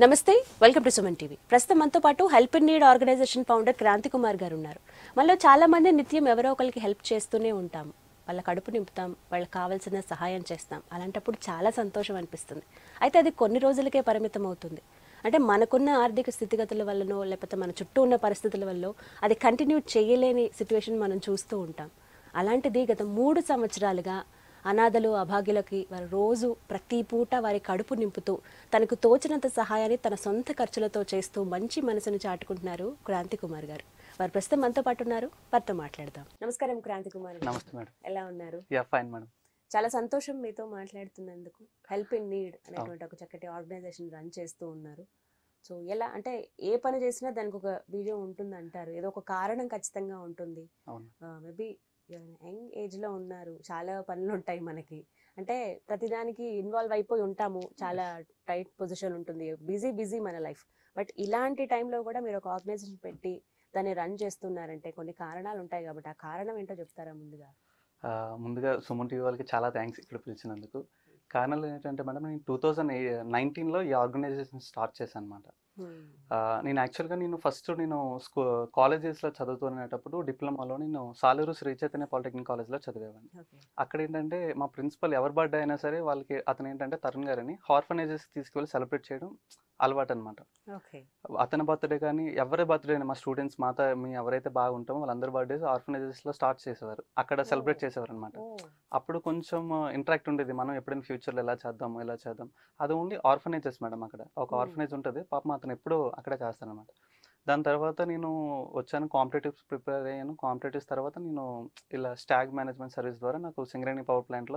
నమస్తే welcome to Suman TV ప్రస్తుతం మనతో పాటు help in need organisation founder Kranthi Kumar garu ఉన్నారు మనలో చాలా మంది నిత్యం ఎవరో ఒకరికి హెల్ప్ చేస్తూనే ఉంటాం వాళ్ళ కడుపు నింపుతాం వాళ్ళకి కావాల్సిన సహాయం చేస్తాం అలాంటప్పుడు చాలా సంతోషం అనిపిస్తుంది అయితే అది కొన్ని రోజులకే పరిమితం అవుతుంది అంటే మనకున్న ఆర్థిక స్థితిగతుల వల్లనో లేకపోతే మన చుట్టూ ఉన్న పరిస్థితుల వల్ల అది కంటిన్యూ చేయలేని సిచ్యువేషన్ మనం చూస్తూ ఉంటాం అలాంటిది గత మూడు సంవత్సరాలుగా అనాథలు అభాగ్యులకి వారు రోజు ప్రతి పూట వారి కడుపు నింపుతూ తనకు తోచినంత సహాయాన్ని తన సొంత ఖర్చులతో చేస్తూ మంచి మనసును చాటుకుంటున్నారు క్రాంతి కుమార్ గారు వారు ప్రస్తుతం మనతో పాటు ఉన్నారు వారితో మాట్లాడదాం నమస్కారం క్రాంతి కుమార్ గారు. నమస్తే మేడం ఎలా ఉన్నారు యా ఫైన్ మేడం చాలా సంతోషం మీతో మాట్లాడుతున్నందుకు హెల్ప్ ఇన్ నీడ్ అనేటువంటి ఒక చక్కటి ఆర్గనైజేషన్ రన్ చేస్తూ ఉన్నారు సో ఎలా అంటే ఏ పని చేసినా దానికి ఒక వీడియో ఉంటుంది అంటారు ఏదో ఒక కారణం ఖచ్చితంగా ఉంటుంది అవును మేబీ యంగ్ ఏజ్ లో ఉన్నారు చాలా పనులు ఉంటాయి మనకి అంటే ప్రతిదానికి ఇన్వాల్వ్ అయిపోయి ఉంటాము చాలా టైట్ పొజిషన్ ఉంటుంది బిజీ బిజీ మన లైఫ్ బట్ ఇలాంటి టైంలో కూడా మీరు ఒక ఆర్గనైజేషన్ పెట్టి దాన్ని రన్ చేస్తున్నారంటే కొన్ని కారణాలు ఉంటాయి కాబట్టి ఆ కారణం ఏంటో చెప్తారా ముందుగా ఆ, ముందుగా సుమన్ టీవీ వాళ్ళకి చాలా థ్యాంక్స్ ఇక్కడ పిలిచినందుకు కారణాలు ఏంటంటే మేడం నేను టూ థౌజండ్ నైన్టీన్లో ఈ ఆర్గనైజేషన్ స్టార్ట్ చేశాను అనమాట నేను యాక్చువల్గా నేను ఫస్ట్ నేను స్కూ కాలేజెస్లో చదువుతునేటప్పుడు డిప్లొమాలో నేను సాలూరు శ్రీ చైతన్య పాలిటెక్నిక్ కాలేజ్లో చదివేవాడిని ఓకే అక్కడ ఏంటంటే మా ప్రిన్సిపల్ ఎవరి బర్త్డే అయినా సరే వాళ్ళకి అతను ఏంటంటే తరుణ్ గారని హార్ఫనేజెస్ తీసుకువెళ్ళి సెలబ్రేట్ చేయడం అలవాటు అనమాట ఓకే అతని బర్త్డే కానీ ఎవరి బర్త్డే అయినా మా స్టూడెంట్స్ మాత మీ ఎవరైతే బాగుంటామో వాళ్ళందరి బర్త్డేస్ ఆర్ఫనైజెస్లో స్టార్ట్ చేసేవారు అక్కడ సెలబ్రేట్ Oh. చేసేవారు అనమాట అప్పుడు కొంచెం ఇంటరాక్ట్ ఉండేది మనం ఎప్పుడైనా ఫ్యూచర్లో ఎలా చేద్దాం ఎలా చేద్దాం అది ఓన్లీ ఆర్ఫనైజెస్ మేడం అక్కడ ఒక Hmm. ఆర్ఫనైజ్ ఉంటుంది పాపం అతను ఎప్పుడూ అక్కడే చేస్తానమాట దాని తర్వాత నేను వచ్చాను కాంపిటేటివ్స్ ప్రిపేర్ అయ్యాను కాంపిటేటివ్స్ తర్వాత నేను ఇలా స్టాగ్ మేనేజ్మెంట్ సర్వీస్ ద్వారా నాకు సింగరేణి పవర్ ప్లాంట్లో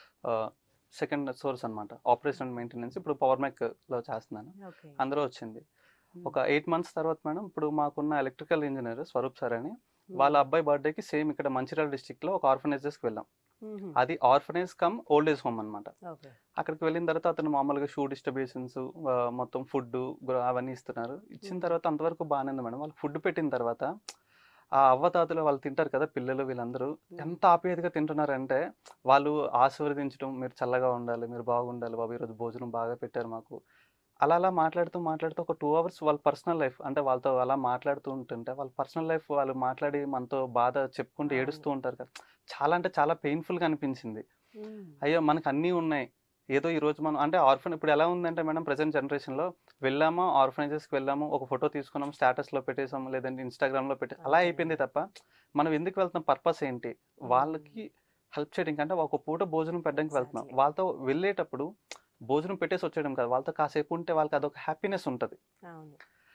సెకండ్ సోర్స్ అనమాట ఆపరేషన్ అండ్ మెయింటెనెన్స్ ఇప్పుడు పవర్ లో చేస్తున్నాను ఓకే అందులో వచ్చింది ఒక ఎయిట్ మంత్స్ తర్వాత మేడం ఇప్పుడు మాకున్న ఎలక్ట్రికల్ ఇంజనీర్ స్వరూప్ సార్ అని వాళ్ళ అబ్బాయి బర్త్డేకి సేమ్ ఇక్కడ మంచిర్యాల district లో ఒక ఆర్ఫనైజెస్కి వెళ్ళాం అది orphanage come old age home అనమాట ఓకే అక్కడికి వెళ్ళిన తర్వాత అతను మామూలుగా షూ డిస్ట్రిబ్యూషన్స్ మొత్తం ఫుడ్ అవన్నీ ఇస్తున్నారు ఇచ్చిన Hmm. తర్వాత అంతవరకు బాగానే ఉంది మేడం వాళ్ళు ఫుడ్ పెట్టిన తర్వాత ఆ అవ్వతాతలు వాళ్ళు తింటారు కదా పిల్లలు వీళ్ళందరూ ఎంత ఆప్యాయతగా తింటున్నారంటే వాళ్ళు ఆశీర్వదించడం మీరు చల్లగా ఉండాలి మీరు బాగుండాలి బాబు ఈరోజు భోజనం బాగా పెట్టారు మాకు అలా అలా మాట్లాడుతూ మాట్లాడుతూ ఒక టూ అవర్స్ వాళ్ళ పర్సనల్ లైఫ్ అంటే వాళ్ళతో అలా మాట్లాడుతూ ఉంటుంటే వాళ్ళ పర్సనల్ లైఫ్ వాళ్ళు మాట్లాడి మనతో బాధ చెప్పుకుంటూ అవును. ఏడుస్తూ ఉంటారు కదా చాలా అంటే చాలా పెయిన్ఫుల్గా అనిపించింది అయ్యో మనకు అన్నీ ఉన్నాయి ఏదో ఈ రోజు మనం అంటే ఆర్ఫన్ ఇప్పుడు ఎలా ఉందంటే మేడం ప్రజెంట్ జనరేషన్లో వెళ్ళామా ఆర్ఫనైజెస్కి వెళ్ళాము ఒక ఫోటో తీసుకున్నాం స్టేటస్లో పెట్టేసాము లేదంటే ఇన్స్టాగ్రామ్లో పెట్టే అలా Okay. అయిపోయింది తప్ప మనం ఎందుకు వెళ్తున్నాం పర్పస్ ఏంటి వాళ్ళకి హెల్ప్ చేయడానికి అంటే ఒక పూట భోజనం పెట్టడానికి వెళ్తున్నాం Exactly. వాళ్ళతో వెళ్ళేటప్పుడు భోజనం పెట్టేసి వచ్చేయడం కాదు వాళ్ళతో కాసేపు ఉంటే వాళ్ళకి అదొక హ్యాపీనెస్ ఉంటుంది అవును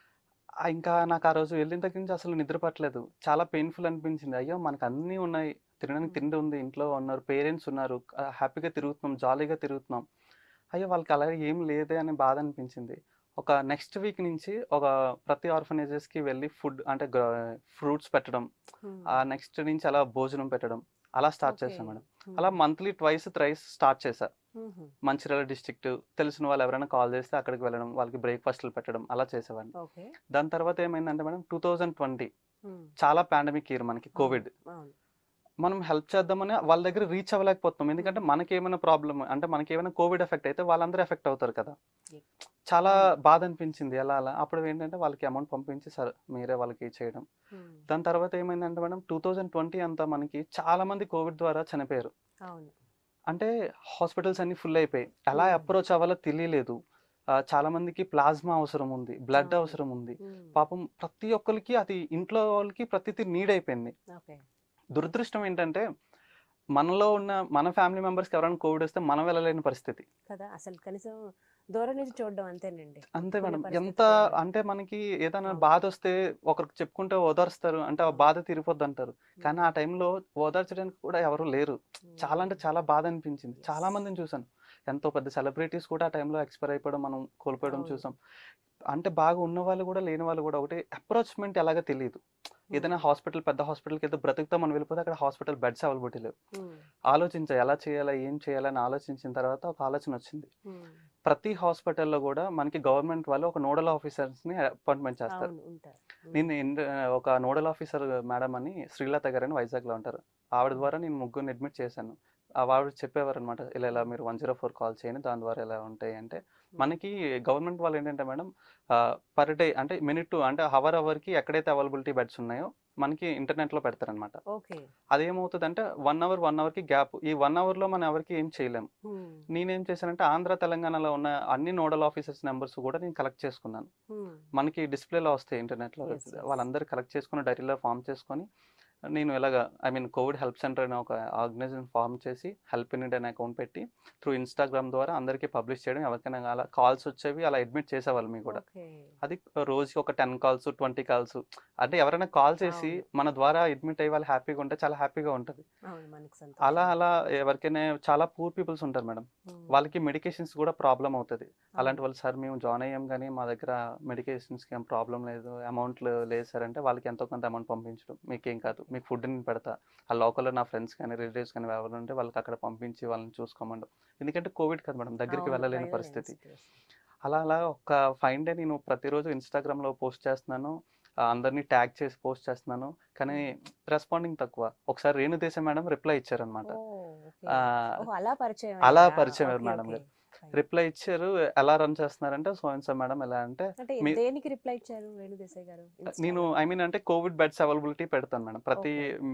ఇంకా నాకు ఆ రోజు వెళ్ళిన దగ్గర నుంచి అసలు నిద్ర పట్టలేదు చాలా పెయిన్ఫుల్ అనిపించింది అయ్యో మనకు అన్నీ ఉన్నాయి తినడానికి Mm. తిండి ఉంది ఇంట్లో ఉన్నారు పేరెంట్స్ ఉన్నారు హ్యాపీగా తిరుగుతున్నాం జాలీగా తిరుగుతున్నాం అయ్యో వాళ్ళకి అలా ఏం లేదే అని బాధ అనిపించింది ఒక నెక్స్ట్ వీక్ నుంచి ఒక ప్రతి ఆర్ఫనైజెస్కి వెళ్ళి ఫుడ్ అంటే ఫ్రూట్స్ పెట్టడం ఆ నెక్స్ట్ నుంచి అలా భోజనం పెట్టడం అలా స్టార్ట్ చేశాను మేడం అలా మంత్లీ ట్వైస్ థ్రైస్ స్టార్ట్ చేశా మంచిర్యాల డిస్ట్రిక్ట్ తెలిసిన వాళ్ళు ఎవరైనా కాల్ చేస్తే అక్కడికి వెళ్ళడం వాళ్ళకి బ్రేక్ఫాస్ట్లు పెట్టడం అలా చేసేవాడిని ఓకే దాని తర్వాత ఏమైందంటే మేడం టూ థౌజండ్ ట్వంటీ చాలా పాండమిక్ ఇయర్ మనకి కోవిడ్ అవును మనం హెల్ప్ చేద్దామని వాళ్ళ దగ్గర రీచ్ అవ్వలేకపోతున్నాం ఎందుకంటే మనకి ఏమైనా ప్రాబ్లమ్ అంటే మనకి ఏమైనా కోవిడ్ ఎఫెక్ట్ అయితే వాళ్ళందరూ ఎఫెక్ట్ అవుతారు కదా Yeah. చాలా బాధ అనిపించింది ఎలా అలా అప్పుడు ఏంటంటే వాళ్ళకి అమౌంట్ పంపించి సరే మీరే వాళ్ళకి చేయడం దాని తర్వాత ఏమైందంటే మేడం టూ థౌజండ్ ట్వంటీ అంతా మనకి చాలా మంది కోవిడ్ ద్వారా చనిపోయారు అవును అంటే హాస్పిటల్స్ అన్ని ఫుల్ అయిపోయాయి ఎలా Hmm. అప్రోచ్ అవ్వాలో తెలియలేదు ఆ, చాలా మందికి ప్లాస్మా అవసరం ఉంది బ్లడ్ అవును. అవసరం ఉంది పాపం ప్రతి ఒక్కరికి అది ఇంట్లో వాళ్ళకి ప్రతిదీ నీడ్ అయిపోయింది ఓకే దురదృష్టం ఏంటంటే మనలో ఉన్న మన ఫ్యామిలీ మెంబర్స్కి ఎవరైనా కోవిడ్ వస్తే మనం వెళ్ళలేని పరిస్థితి కదా అసలు కనీసం దూరం నుంచి చూడడం అంతేనండి అంతే ఉన్న మేడం పరిస్థితి ఎంత చూడాలి. అంటే మనకి ఏదైనా అవును. బాధ వస్తే ఒకరికి చెప్పుకుంటే ఓదార్స్తారు అంటే ఆ అవును. బాధ తీరిపోద్ది అంటారు కానీ ఆ టైంలో ఓదార్చడానికి కూడా ఎవరు లేరు చాలా అంటే చాలా బాధ అనిపించింది Yes. చాలా మందిని చూసాను ఎంతో పెద్ద సెలబ్రిటీస్ కూడా ఆ టైంలో ఎక్స్పైర్ అయిపోవడం మనం కోల్పోవడం అవును. చూసాం అంటే బాగా ఉన్న వాళ్ళు కూడా లేని వాళ్ళు కూడా ఒకటి అప్రోచ్మెంట్ ఎలాగో తెలియదు ఏదైనా హాస్పిటల్ పెద్ద హాస్పిటల్కి అయితే బ్రతుకుతాం మనం వెళ్ళిపోతే అక్కడ హాస్పిటల్ బెడ్స్ అవైలబిలిటీ లేవు ఆలోచించా ఎలా చేయాలా ఏం చేయాలని ఆలోచించిన తర్వాత ఒక ఆలోచన వచ్చింది ప్రతి హాస్పిటల్లో కూడా మనకి గవర్నమెంట్ వాళ్ళు ఒక నోడల్ ఆఫీసర్స్ని అపాయింట్మెంట్ చేస్తారు అవును ఉంటారు నేను ఇన్- ఒక నోడల్ ఆఫీసర్ మేడం అని శ్రీలత గారు అని వైజాగ్లో ఉంటారు ఆవిడ ద్వారా నేను ముగ్గురిని అడ్మిట్ చేశాను ఆ వాడు చెప్పేవారు అనమాట ఇలా ఇలా మీరు వన్ జీరో ఫోర్ కాల్ చేయండి దాని ద్వారా ఇలా ఉంటాయి అంటే మనకి గవర్నమెంట్ వాళ్ళు ఏంటంటే మేడం పర్ డే అంటే మినిట్ టు అంటే హవర్ అవర్కి ఎక్కడైతే అవైలబిలిటీ బెడ్స్ ఉన్నాయో మనకి ఇంటర్నెట్లో పెడతారనమాట ఓకే అదేమవుతుంది అంటే వన్ అవర్ వన్ అవర్కి గ్యాప్ ఈ వన్ అవర్లో మనం ఎవరికి ఏం చేయలేం నేనేం చేశానంటే ఆంధ్ర తెలంగాణలో ఉన్న అన్ని నోడల్ ఆఫీసర్స్ నెంబర్స్ కూడా నేను కలెక్ట్ చేసుకున్నాను మనకి డిస్ప్లేలో వస్తాయి ఇంటర్నెట్లో Yes, yes. వాళ్ళందరూ కలెక్ట్ చేసుకుని డైరీలో ఫామ్ చేసుకొని నేను ఇలాగ I mean covid help centre అనే ఒక ఆర్గనైజేషన్ ఫామ్ చేసి హెల్ప్ ఇన్ అనే అకౌంట్ పెట్టి త్రూ ఇన్స్టాగ్రామ్ ద్వారా అందరికీ పబ్లిష్ చేయడం ఎవరికైనా అలా కాల్స్ వచ్చేవి అలా అడ్మిట్ చేసేవాళ్ళు మీకు కూడా ఓకే అది రోజుకి ఒక టెన్ కాల్స్ ట్వంటీ కాల్స్ అంటే ఎవరైనా కాల్ చేసి అవును. మన ద్వారా అడ్మిట్ అయ్యి వాళ్ళు హ్యాపీగా ఉంటే చాలా హ్యాపీగా ఉంటుంది అవును మనకి సంతోషం. అలా అలా ఎవరికైనా చాలా పూర్ పీపుల్స్ ఉంటారు మేడం ఉమ్. వాళ్ళకి మెడికేషన్స్ కూడా ప్రాబ్లం అవుతుంది అవును. అలాంటి వాళ్ళు సార్ మేము జాయిన్ అయ్యాం కానీ మా దగ్గర మెడికేషన్స్కి ఏం ప్రాబ్లం లేదు అమౌంట్ లేదు సార్ అంటే వాళ్ళకి ఎంతో కొంత అమౌంట్ పంపించడం మీకు ఏం కాదు మీకు ఫుడ్ నేను పెడతా ఆ లోకల్లో నా ఫ్రెండ్స్ కానీ రిలేటివ్స్ కానీ ఎవరు ఉంటే వాళ్ళకి అక్కడ పంపించి వాళ్ళని చూసుకోమండం ఎందుకంటే కోవిడ్ కదా మేడం దగ్గరికి అవును, వెళ్ళలేని వెళ్ళలేని పరిస్థితి situation. అలా అలా ఒక ఫైన్ డే నేను ప్రతిరోజు ఇన్స్టాగ్రామ్లో పోస్ట్ చేస్తున్నాను ఆ, అందరినీ ట్యాగ్ చేసి పోస్ట్ చేస్తున్నాను కానీ రెస్పాండింగ్ తక్కువ ఒకసారి రేణుదేశం మేడం రిప్లై ఇచ్చారనమాట ఓ, ఓకే. ఆ, ఓహో, అలా పరిచయం అలా అయ్యారా? పరిచయం అయ్యారు okay, madam okay. Garu. Fine. Reply ఇచ్చారు ఎలా రన్ చేస్తున్నారంటే సో అండ్ సో మేడం ఎలా అంటే అంటే మీ- దేనికి రిప్లై ఇచ్చారు వేణు దేశాయ్ గారు నేను ఐ మీన్ అంటే కోవిడ్ బెడ్స్ అవైలబిలిటీ పెడతాను మేడం ప్రతి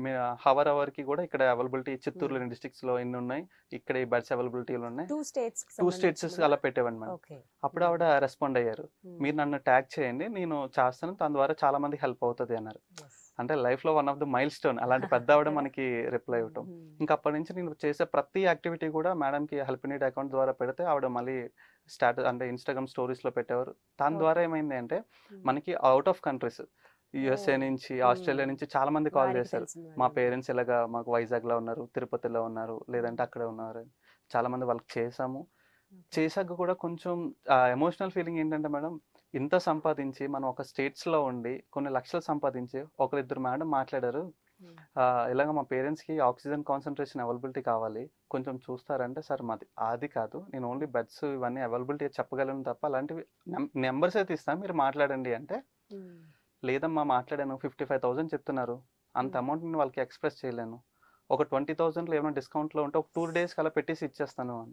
హవర్ అవర్ కి కూడా ఇక్కడ అవైలబిలిటీ చిత్తూరులోని డిస్ట్రిక్ట్స్ లో ఎన్ని ఉన్నాయి ఇక్కడ ఈ బెడ్స్ అవైలబిలిటీలు ఉన్నాయి టూ స్టేట్స్ టూ స్టేట్స్ అలా పెట్టేవాడి మేడం ఓకే అప్పుడు ఆవిడ రెస్పాండ్ అయ్యారు మీరు నన్ను ట్యాగ్ చేయండి నేను చేస్తాను దాని ద్వారా చాలా మంది హెల్ప్ అవుతుంది అన్నారు అంటే లైఫ్ లో one of the milestone అలాంటి పెద్ద ఆవిడ మనకి రిప్లై ఇవ్వటం ఇంకా అప్పటి నుంచి నేను చేసే ప్రతి యాక్టివిటీ కూడా మేడం కి హెల్ప్ నీడ్ అకౌంట్ ద్వారా పెడితే ఆవిడ మళ్ళీ స్టాటస్ అంటే ఇన్స్టాగ్రామ్ స్టోరీస్ లో పెట్టేవారు దాని Okay. ద్వారా ఏమైంది అంటే మనకి out of countries USA Oh. నుంచి Hmm. ఆస్ట్రేలియా నుంచి చాలా మంది కాల్ చేశారు మా పేరెంట్స్ ఇలాగా మాకు వైజాగ్ లో ఉన్నారు తిరుపతిలో ఉన్నారు లేదంటే అక్కడే ఉన్నారు చాలా మంది వాళ్ళకి చేసాము చేశాక కూడా కొంచెం ఎమోషనల్ ఫీలింగ్ ఏంటంటే మేడం ఇంత సంపాదించి మనం ఒక స్టేట్స్ లో ఉండి కొన్ని లక్షలు సంపాదించి ఒకరిద్దరు మేడం మాట్లాడారు ఆ, ఇలాగ మా పేరెంట్స్ కి ఆక్సిజన్ కాన్సన్ట్రేషన్ అవైలబిలిటీ కావాలి కొంచెం చూస్తారంటే సార్ మాది అది కాదు నేను ఓన్లీ బెడ్స్ ఇవన్నీ అవైలబిలిటీ చెప్పగలను తప్ప అలాంటివి నెంబర్స్ అయితే ఇస్తాను మీరు మాట్లాడండి అంటే లేదమ్మా మాట్లాడాను ఫిఫ్టీ ఫైవ్ థౌసండ్ చెప్తున్నారు అంత Hmm. అమౌంట్ నేను వాళ్ళకి ఎక్స్ప్రెస్ చేయలేను ఒక ట్వంటీ థౌసండ్లో ఏమైనా డిస్కౌంట్లో ఉంటే ఒక టూ డేస్కి అలా పెట్టేసి ఇచ్చేస్తాను అని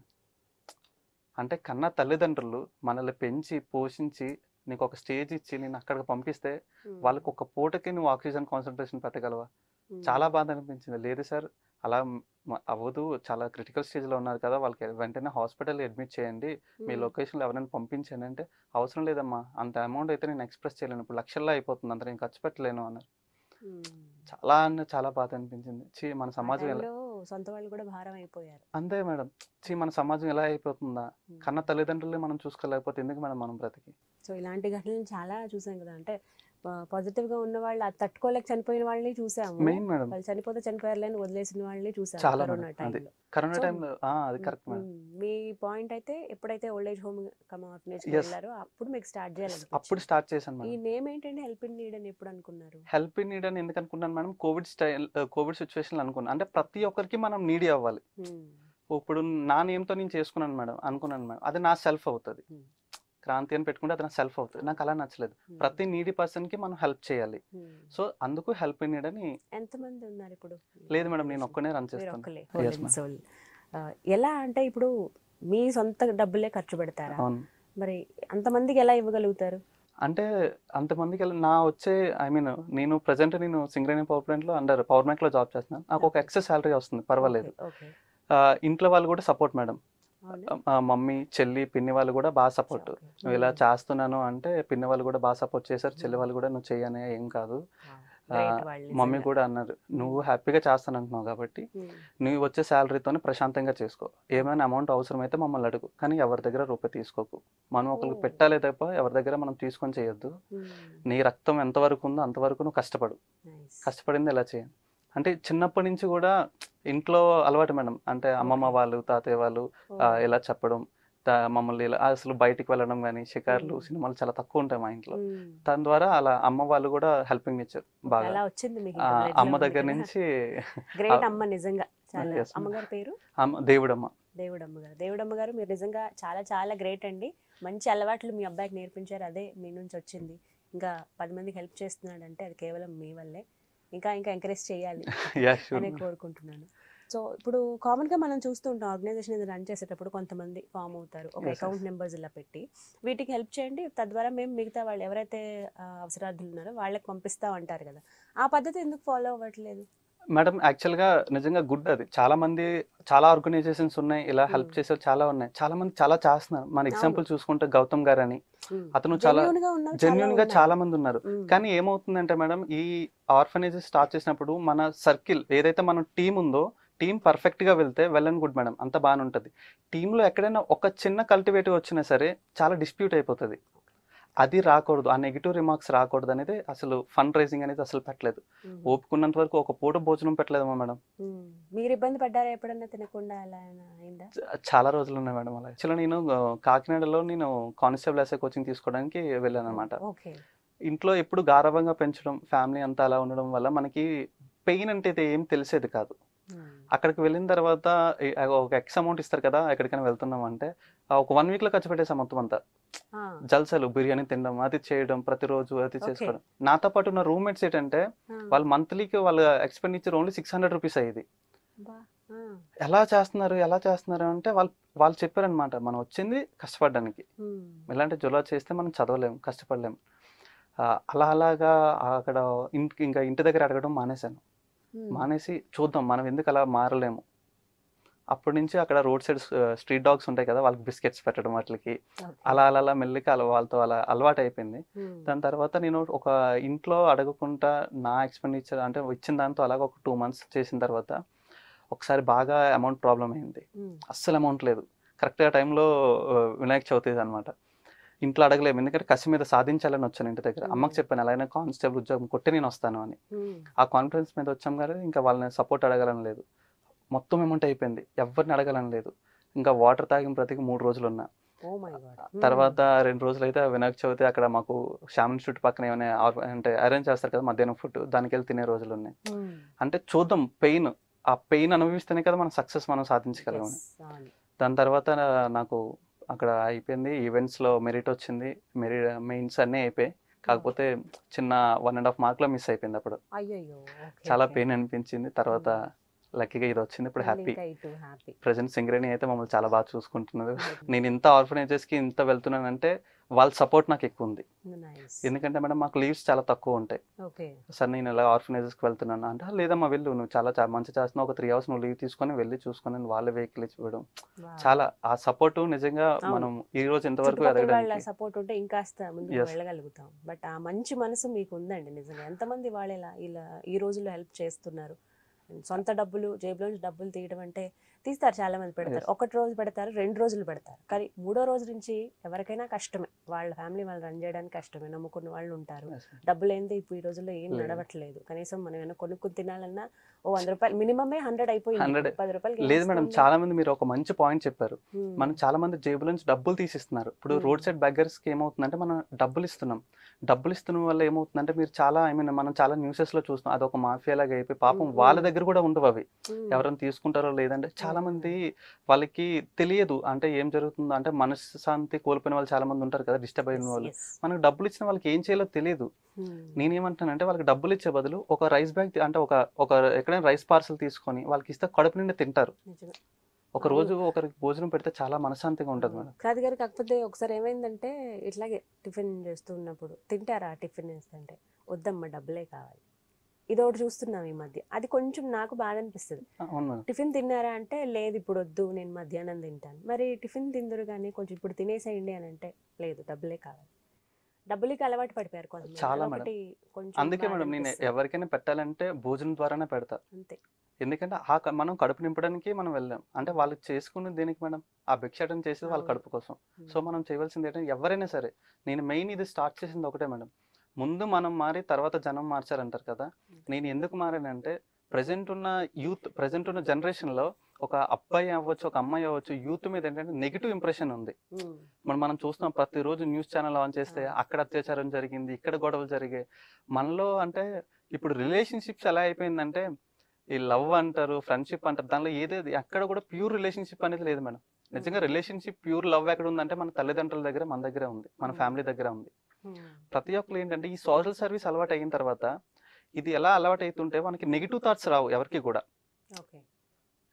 అంటే కన్నా తల్లిదండ్రులు మనల్ని పెంచి పోషించి నీకు ఒక స్టేజ్ ఇచ్చి నేను అక్కడికి పంపిస్తే వాళ్ళకి ఒక పూటకి నువ్వు ఆక్సిజన్ కాన్సన్ట్రేషన్ పెట్టగలవా చాలా బాధ అనిపించింది లేదు సార్ అలా మ- అవ్వదు చాలా క్రిటికల్ స్టేజ్లో ఉన్నారు కదా వాళ్ళకి వెంటనే హాస్పిటల్ అడ్మిట్ చేయండి మీ లొకేషన్లో ఎవరైనా పంపించండి అంటే అవసరం లేదమ్మా అంత అమౌంట్ అయితే నేను ఎక్స్ప్రెస్ చేయలేను ఇప్పుడు లక్షల్లో అయిపోతుంది అంత నేను ఖర్చు పెట్టలేను అన్నారు చాలా అంటే చాలా బాధ అనిపించింది చీ మన సమాజం ఎలా సొంత వాళ్ళు కూడా భారం అయిపోయారు అంతే మేడం చీ మన సమాజం ఎలా అయిపోతుందా కన్న తల్లిదండ్రులే మనం చూసుకోలేకపోతే ఎందుకు మేడం మనం బ్రతికి సో ఇలాంటి ఘటనలు చాలా చూసాం కదా అంటే పాజిటివ్ గా ఉన్న వాళ్ళు అది తట్టుకోలేక చనిపోయిన వాళ్ళని చూసాము మెయిన్ మేడం వాళ్ళు చనిపోతే చనిపోయారులేని వదిలేసిన వాళ్ళని చూసాము చాలా కరోనా మేడం, అదే. టైంలో కరోనా So, టైంలో అది కరెక్ట్ మేడం మీ పాయింట్ అయితే ఎప్పుడైతే old age home come orphanage Yes. వెళ్ళారో అప్పుడు మీకు స్టార్ట్ అప్పుడు చేయాలి స్టార్ట్ చేశాను ఈ మేడం నేమ్ ఏంటంటే హెల్ప్ ఇన్ నీడ్ అని ఎప్పుడు అనుకున్నారు హెల్ప్ ఇన్ నీడ్ అని ఎందుకు అనుకున్నాను madam covid style covid situation అనుకున్నాను అంటే ప్రతి ఒక్కరికి మనం నీడీ అవ్వాలి Hmm. ఇప్పుడు నా నేమ్తో నేను చేసుకున్నాను మేడం అనుకున్నాను మేడం అది నా సెల్ఫ్ అవుతుంది Hmm. క్రాంతి అని పెట్టుకుంటే అది నా సెల్ఫ్ అవుతుంది నాకు అలా నచ్చలేదు Hmm. ప్రతి నీడీ పర్సన్ కి మనం హెల్ప్ చేయాలి Hmm. సో అందుకు హెల్ప్ ఇన్ నీడ్ అని ఎంతమంది ఉన్నారు ఇప్పుడు లేదు మేడం నేను ఒక్కనే రన్ మీరు చేస్తాను ఒక్కలే Yes, Whole and ma'am. soul. ఆ, ఎలా అంటే ఇప్పుడు మీ సొంత డబ్బులే ఖర్చు పెడతారా అవును మరి అంతమందికి ఎలా ఇవ్వగలుగుతారు అంటే అంతమందికి వెళ్ళి నా వచ్చే ఐ మీన్ నేను ప్రజెంట్ నేను సింగరేణి పవర్ ప్లాంట్ లో అండర్ పవర్ బ్యాంక్ లో జాబ్ చేస్తున్నాను నాకు ఒక Okay. ఎక్సెస్ సాలరీ వస్తుంది పర్వాలేదు ఓకే ఆ, ఇంట్లో వాళ్ళు కూడా సపోర్ట్ మేడం అవునా మా మమ్మీ చెల్లి పిన్ని వాళ్ళు కూడా బాగా సపోర్ట్ Okay. నువ్వు ఇలా Hmm. చేస్తున్నాను అంటే పిన్ని వాళ్ళు కూడా బాగా సపోర్ట్ చేశారు చెల్లి వాళ్ళు కూడా నువ్వు చేయనే ఏం కాదు Wow. Great ఆ, వాళ్ళు మమ్మీ నిజంగా. కూడా అన్నారు నువ్వు హ్యాపీగా చేస్తాను అంటున్నావు కాబట్టి Hmm. నువ్వు వచ్చే శాలరీతోనే ప్రశాంతంగా చేసుకో ఏమైనా అమౌంట్ అవసరమైతే మమ్మల్ని అడుగు కానీ ఎవరి దగ్గర రూపాయి తీసుకోకు మనం ఒకరికి Oh. పెట్టాలి తప్ప ఎవరి దగ్గర మనం తీసుకొని చేయొద్దు Hmm. నీ రక్తం ఎంతవరకు ఉందో అంతవరకు నువ్వు కష్టపడు Nice. కష్టపడింది ఎలా చేయండి అంటే చిన్నప్పటి నుంచి కూడా ఇంట్లో అలవాటు మేడం అంటే అమ్మమ్మ Okay. వాళ్ళు తాతయ్య వాళ్ళు ఆ, Oh. ఇలా చెప్పడం తా- మమ్మల్ని ఇలా అసలు బయటికి వెళ్ళడం కానీ షికార్లు Hmm. సినిమాలు చాలా తక్కువ ఉంటాయి మా ఇంట్లో Hmm. దాని ద్వారా అలా అమ్మ వాళ్ళు కూడా హెల్పింగ్ ఇచ్చారు బాగా అలా వచ్చింది మీకు ఆ, ఇంకా blood లో అమ్మ ఉంది దగ్గర కదా. నుంచి గ్రేట్ ఆ- అమ్మ నిజంగా చాలా Yes, ma'am. అమ్మగారి పేరు అమ్మ దేవుడమ్మ దేవుడమ్మ గారు దేవుడమ్మ గారు మీరు నిజంగా చాలా చాలా గ్రేట్ అండి మంచి అలవాట్లు మీ అబ్బాయికి నేర్పించారు అదే మీ నుంచి వచ్చింది ఇంకా పది మందికి హెల్ప్ చేస్తున్నాడు అంటే అది కేవలం మీ వల్లే ఇంకా ఇంకా ఎంకరేజ్ చేయాలి యా షూర్ అనే కోరుకుంటున్నాను సో ఇప్పుడు కామన్ గా మనం చూస్తూ ఉంటాం ఆర్గనైజేషన్ ఇది రన్ చేసేటప్పుడు కొంతమంది ఫామ్ అవుతారు ఒక Yes, yes. అకౌంట్ నెంబర్స్ ఇలా పెట్టి వీటికి హెల్ప్ చేయండి తద్వారా మేము మిగతా వాళ్ళు ఎవరైతే ఆ, అవసరార్థులు ఉన్నారో వాళ్ళకి పంపిస్తాం అంటారు కదా ఆ పద్ధతి ఎందుకు ఫాలో అవ్వట్లేదు మేడం యాక్చువల్గా నిజంగా గుడ్ అది చాలా మంది చాలా ఆర్గనైజేషన్స్ ఉన్నాయి ఇలా హెల్ప్ Hmm. చేసే చాలా ఉన్నాయి చాలా మంది చాలా చేస్తున్నారు మన ఎగ్జాంపుల్ చూసుకుంటే గౌతమ్ గారు అని అతను చాలా Genuine గా ఉన్నవి జెన్యున్ గా ఉన్నాయి. చాలా మంది ఉన్నారు ఉమ్. కానీ ఏమవుతుందంటే మేడం ఈ ఆర్ఫనేజెస్ స్టార్ట్ చేసినప్పుడు మన సర్కిల్ ఏదైతే మన టీం ఉందో టీం పర్ఫెక్ట్ గా వెళ్తే వెల్ అండ్ గుడ్ మేడం అంత బాగానే ఉంటుంది టీంలో ఎక్కడైనా ఒక చిన్న కల్టివేటివ్ వచ్చినా సరే చాలా డిస్ప్యూట్ అయిపోతుంది అది రాకూడదు ఆ నెగిటివ్ రిమార్క్స్ రాకూడదు అనేది అసలు ఫండ్ రైజింగ్ అనేది అసలు పెట్టలేదు ఉమ్. ఓపుకున్నంత వరకు ఒక పూట భోజనం పెట్టలేదమ్మా మేడం ఉమ్. మీరు ఇబ్బంది పడ్డారా ఎప్పుడన్నా తినకుండా అలా ఏమైనా అయిందా చ- చాలా రోజులు ఉన్నాయి మేడం అలా యాక్చువల్గా నేను ఆ, కాకినాడలో నేను కానిస్టేబుల్ ఎస్ఐ కోచింగ్ తీసుకోవడానికి వెళ్ళాను అనమాట ఓకే ఇంట్లో ఎప్పుడు గారవంగా పెంచడం ఫ్యామిలీ అంతా అలా ఉండడం వల్ల మనకి పెయిన్ అంటే ఇది ఏం తెలిసేది కాదు అక్కడికి వెళ్ళిన తర్వాత ఈ- ఒక ఎక్స్ అమౌంట్ ఇస్తారు కదా ఎక్కడికైనా వెళ్తున్నాం అంటే ఆ ఒక వన్ వీక్ లో ఖర్చు పెట్టేసాం మొత్తం అంతా జల్సలు బిర్యానీ తినడం అది చేయడం ప్రతిరోజు అది Okay. చేసుకోవడం నాతో పాటు ఉన్న రూమ్మేట్స్ ఏంటంటే వాళ్ళ మంత్లీకి వాళ్ళ expenditure only six hundred rupees అయ్యేది ఎలా చేస్తున్నారు ఎలా చేస్తున్నారు అంటే వాళ్ళు వాళ్ళు చెప్పారనమాట మనం వచ్చింది కష్టపడడానికి ఇలాంటి జులా చేస్తే మనం చదవలేము కష్టపడలేము ఆ, అలా అలాగా అక్కడ ఇంటి ఇంకా ఇంటి దగ్గర అడగడం మానేశాను మానేసి చూద్దాం మనం ఎందుకు అలా మారలేము అప్పటి నుంచి అక్కడ రోడ్ సైడ్ స్ట్రీట్ డాగ్స్ ఉంటాయి కదా వాళ్ళకి బిస్కెట్స్ పెట్టడం వాటికి అలా అలా అలా మెల్లిగా అలా వాళ్ళతో అలా అలవాటు అయిపోయింది దాని తర్వాత నేను ఒక ఇంట్లో అడగకుండా నా ఎక్స్పెండిచర్ అంటే ఇచ్చిన దాంతో అలాగ ఒక టూ మంత్స్ చేసిన తర్వాత ఒకసారి బాగా అమౌంట్ ప్రాబ్లం అయింది అస్సలు అమౌంట్ లేదు కరెక్ట్గా టైంలో వినాయక చవితి అనమాట ఇంట్లో అడగలేము ఎందుకంటే కసి మీద సాధించాలని వచ్చాను ఇంటి దగ్గర అమ్మకి చెప్పాను అలాగే కానిస్టేబుల్ ఉద్యోగం కొట్టి నేను వస్తాను అని ఆ కాన్ఫిడెన్స్ మీద వచ్చాం కానీ ఇంకా వాళ్ళని సపోర్ట్ అడగాలని లేదు మొత్తం అమౌంట్ అయిపోయింది ఎవరిని అడగాలని లేదు ఇంకా వాటర్ తాగిన ప్రతికి మూడు రోజులు ఉన్నా ఓ మై గాడ్ తర్వాత రెండు రోజులు అయితే వినాయక చవితి అక్కడ మాకు శ్యామ్ ఇన్స్టిట్యూట్ పక్కన ఏమైనా ఆర్- అంటే అరేంజ్ చేస్తారు కదా మధ్యాహ్నం ఫుడ్ దానికి వెళ్ళి తినే రోజులు ఉన్నాయి అంటే చూద్దాం పెయిన్ ఆ పెయిన్ అనుభవిస్తేనే కదా మనం సక్సెస్ మనం సాధించగలం దాని తర్వాత నా- నాకు అక్కడ అయిపోయింది ఈవెంట్స్ లో మెరిట్ వచ్చింది మెరిట్ మెయిన్స్ అన్నీ అయిపోయాయి కాకపోతే చిన్న వన్ అండ్ హాఫ్ మార్క్ లో మిస్ అయిపోయింది అప్పుడు అయ్యయ్యో చాలా పెయిన్ అనిపించింది తర్వాత లక్కీగా ఇది వచ్చింది ఇప్పుడు హ్యాపీ హ్యాపీ ప్రజెంట్ సింగరేణి అయితే మమ్మల్ని చాలా బాగా చూసుకుంటున్నది నేను ఇంత ఆర్ఫనేజెస్ కి ఇంత వెళ్తున్నానంటే వాళ్ళ సపోర్ట్ నాకు ఎక్కువ ఉంది నైస్ ఎందుకంటే మేడం మాకు లీవ్స్ చాలా తక్కువ ఉంటాయి ఓకే సార్ నేను ఇలా ఆర్ఫనేజెస్ కి వెళ్తున్నాను అంటే "ఆ, లేదమ్మా వెళ్ళు నువ్వు చాలా చా- మంచి చేస్తున్నావు ఒక త్రీ అవర్స్ నువ్వు లీవ్ తీసుకొని వెళ్ళి చూసుకొని వాళ్ళ వెహికల్ ఇచ్చి ఇవ్వడం చాలా ఆ సపోర్ట్ నిజంగా అవును. మనం ఈ రోజు ఎంతవరకు చుట్టుపక్కల వాళ్ళ ఎదగడానికి సపోర్ట్ ఉంటే ఇంకాస్త ముందుకు Yes. వెళ్ళగలుగుతాం బట్ ఆ మంచి మనసు మీకు ఉందండి నిజంగా ఎంతమంది వాళ్ళు ఇలా ఇలా ఈ రోజుల్లో హెల్ప్ చేస్తున్నారు సొంత డబ్బులు జేబులోంచి డబ్బులు తీయడం అంటే తీస్తారు చాలా మంది పెడతారు Yes. ఒకటి రోజు పెడతారు రెండు రోజులు పెడతారు కానీ మూడో రోజు నుంచి ఎవరికైనా కష్టమే వాళ్ళ ఫ్యామిలీ వాళ్ళు రన్ చేయడానికి కష్టమే నమ్ముకున్న వాళ్ళు ఉంటారు Yes. డబ్బులు ఏంది ఇప్పుడు ఈ రోజుల్లో ఏం లేదు. నడవట్లేదు కనీసం మనం ఏమైనా కొనుక్కుని తినాలన్నా ఓ వంద రూపాయలు మినిమమే హండ్రెడ్ అయిపోయింది 100. పది రూపాయలు లేదు మేడం చాలా మంది మీరు ఒక మంచి పాయింట్ చెప్పారు మనం చాలా మంది జేబుల నుంచి డబ్బులు తీసిస్తున్నారు ఇప్పుడు Hmm. రోడ్ సైడ్ బెగ్గర్స్ కి ఏమవుతుందంటే మనం డబ్బులు ఇస్తున్నాం డబ్బులు ఇస్తున్న వల్ల ఏమవుతుందంటే మీరు చాలా ఐ మీన్ మనం చాలా న్యూసెస్ లో చూస్తున్నాం అదొక మాఫియా లాగా అయిపోయి పాపం Hmm. వాళ్ళ దగ్గర కూడా ఉండవు అవి ఎవరైనా తీసుకుంటారో లేదంటే చాలా మంది వాళ్ళకి తెలియదు అంటే ఏం జరుగుతుందో అంటే మనశ్శాంతి కోల్పోయిన వాళ్ళు చాలా మంది ఉంటారు కదా డిస్టర్బ్ అయిన వాళ్ళు మనకు డబ్బులు ఇచ్చిన వాళ్ళకి ఏం చేయాలో తెలియదు నేనేమంటానంటే వాళ్ళకి డబ్బులు ఇచ్చే బదులు ఒక రైస్ బ్యాగ్ అంటే ఒక ఒక ఎక్కడైనా రైస్ పార్సల్ తీసుకొని వాళ్ళకి ఇస్తే కడుపు నిండా తింటారు నిజమే ఒక రోజు ఒకరికి భోజనం పెడితే చాలా మనశాంతిగా ఉంటుంది మేడం కాదు గారు కాకపోతే ఒకసారి ఏమైందంటే ఇట్లాగే టిఫిన్ చేస్తూ ఉన్నప్పుడు తింటారా టిఫిన్ వేస్తుంటే వద్దమ్మా డబ్బులే కావాలి ఇది ఒకటి చూస్తున్నాం ఈ మధ్య అది కొంచెం నాకు బాధ అనిపిస్తుంది అవును మేడం టిఫిన్ తిన్నారా అంటే లేదు ఇప్పుడు వద్దు నేను మధ్యాహ్నం తింటాను మరి టిఫిన్ తిందురు కానీ కొంచెం ఇప్పుడు తినేసేయండి అని అంటే లేదు డబ్బులే కావాలి డబ్బులకి అలవాటు పడిపోయారు కొంతమంది చాలా అదొకటి కొంచెం అందుకే బాధ మేడం నేను అనిపిస్తుంది. ఎవరికైనా పెట్టాలంటే భోజనం ద్వారానే పెడతా అంతే ఎందుకంటే ఆ క- మనం కడుపు నింపడానికి మనం వెళ్ళాం అంటే వాళ్ళు చేసుకునే దేనికి మేడం ఆ భిక్షాటం చేసేది వాళ్ళ అవును. కడుపు కోసం సో మనం చేయవలసింది ఏంటంటే ఎవరైనా సరే నేను మెయిన్ ఇది స్టార్ట్ చేసింది ఒకటే మేడం ముందు మనం మారి తర్వాత జనం మార్చారంటారు కదా నేను ఎందుకు మారానంటే ప్రజెంట్ ఉన్న యూత్ ప్రజెంట్ ఉన్న generation లో ఒక అబ్బాయి అవ్వచ్చు ఒక అమ్మాయి అవ్వచ్చు యూత్ మీద ఏంటంటే నెగిటివ్ ఇంప్రెషన్ ఉంది ఉమ్. మనం మనం చూస్తున్నాం ప్రతిరోజు న్యూస్ ఛానల్ ఆన్ చేస్తే ఆ. అక్కడ అత్యాచారం జరిగింది ఇక్కడ గొడవలు జరిగాయి మనలో అంటే ఇప్పుడు రిలేషన్షిప్స్ ఎలా అయిపోయిందంటే ఈ లవ్ అంటారు ఫ్రెండ్షిప్ అంటారు దానిలో ఏదేది ఎక్కడ కూడా ప్యూర్ రిలేషన్షిప్ అనేది లేదు మేడం నిజంగా రిలేషన్షిప్ ప్యూర్ లవ్ ఎక్కడ ఉందంటే మన తల్లిదండ్రుల దగ్గర మన దగ్గర ఉంది మన Hmm. ఫ్యామిలీ దగ్గర ఉంది ఉమ్. ప్రతి ఒక్కరు ఏంటంటే ఈ సోషల్ సర్వీస్ అలవాటు అయిన తర్వాత ఇది ఎలా అలవాటు అవుతుంటే మనకి నెగిటివ్ థాట్స్ రావు ఎవరికి కూడా ఓకే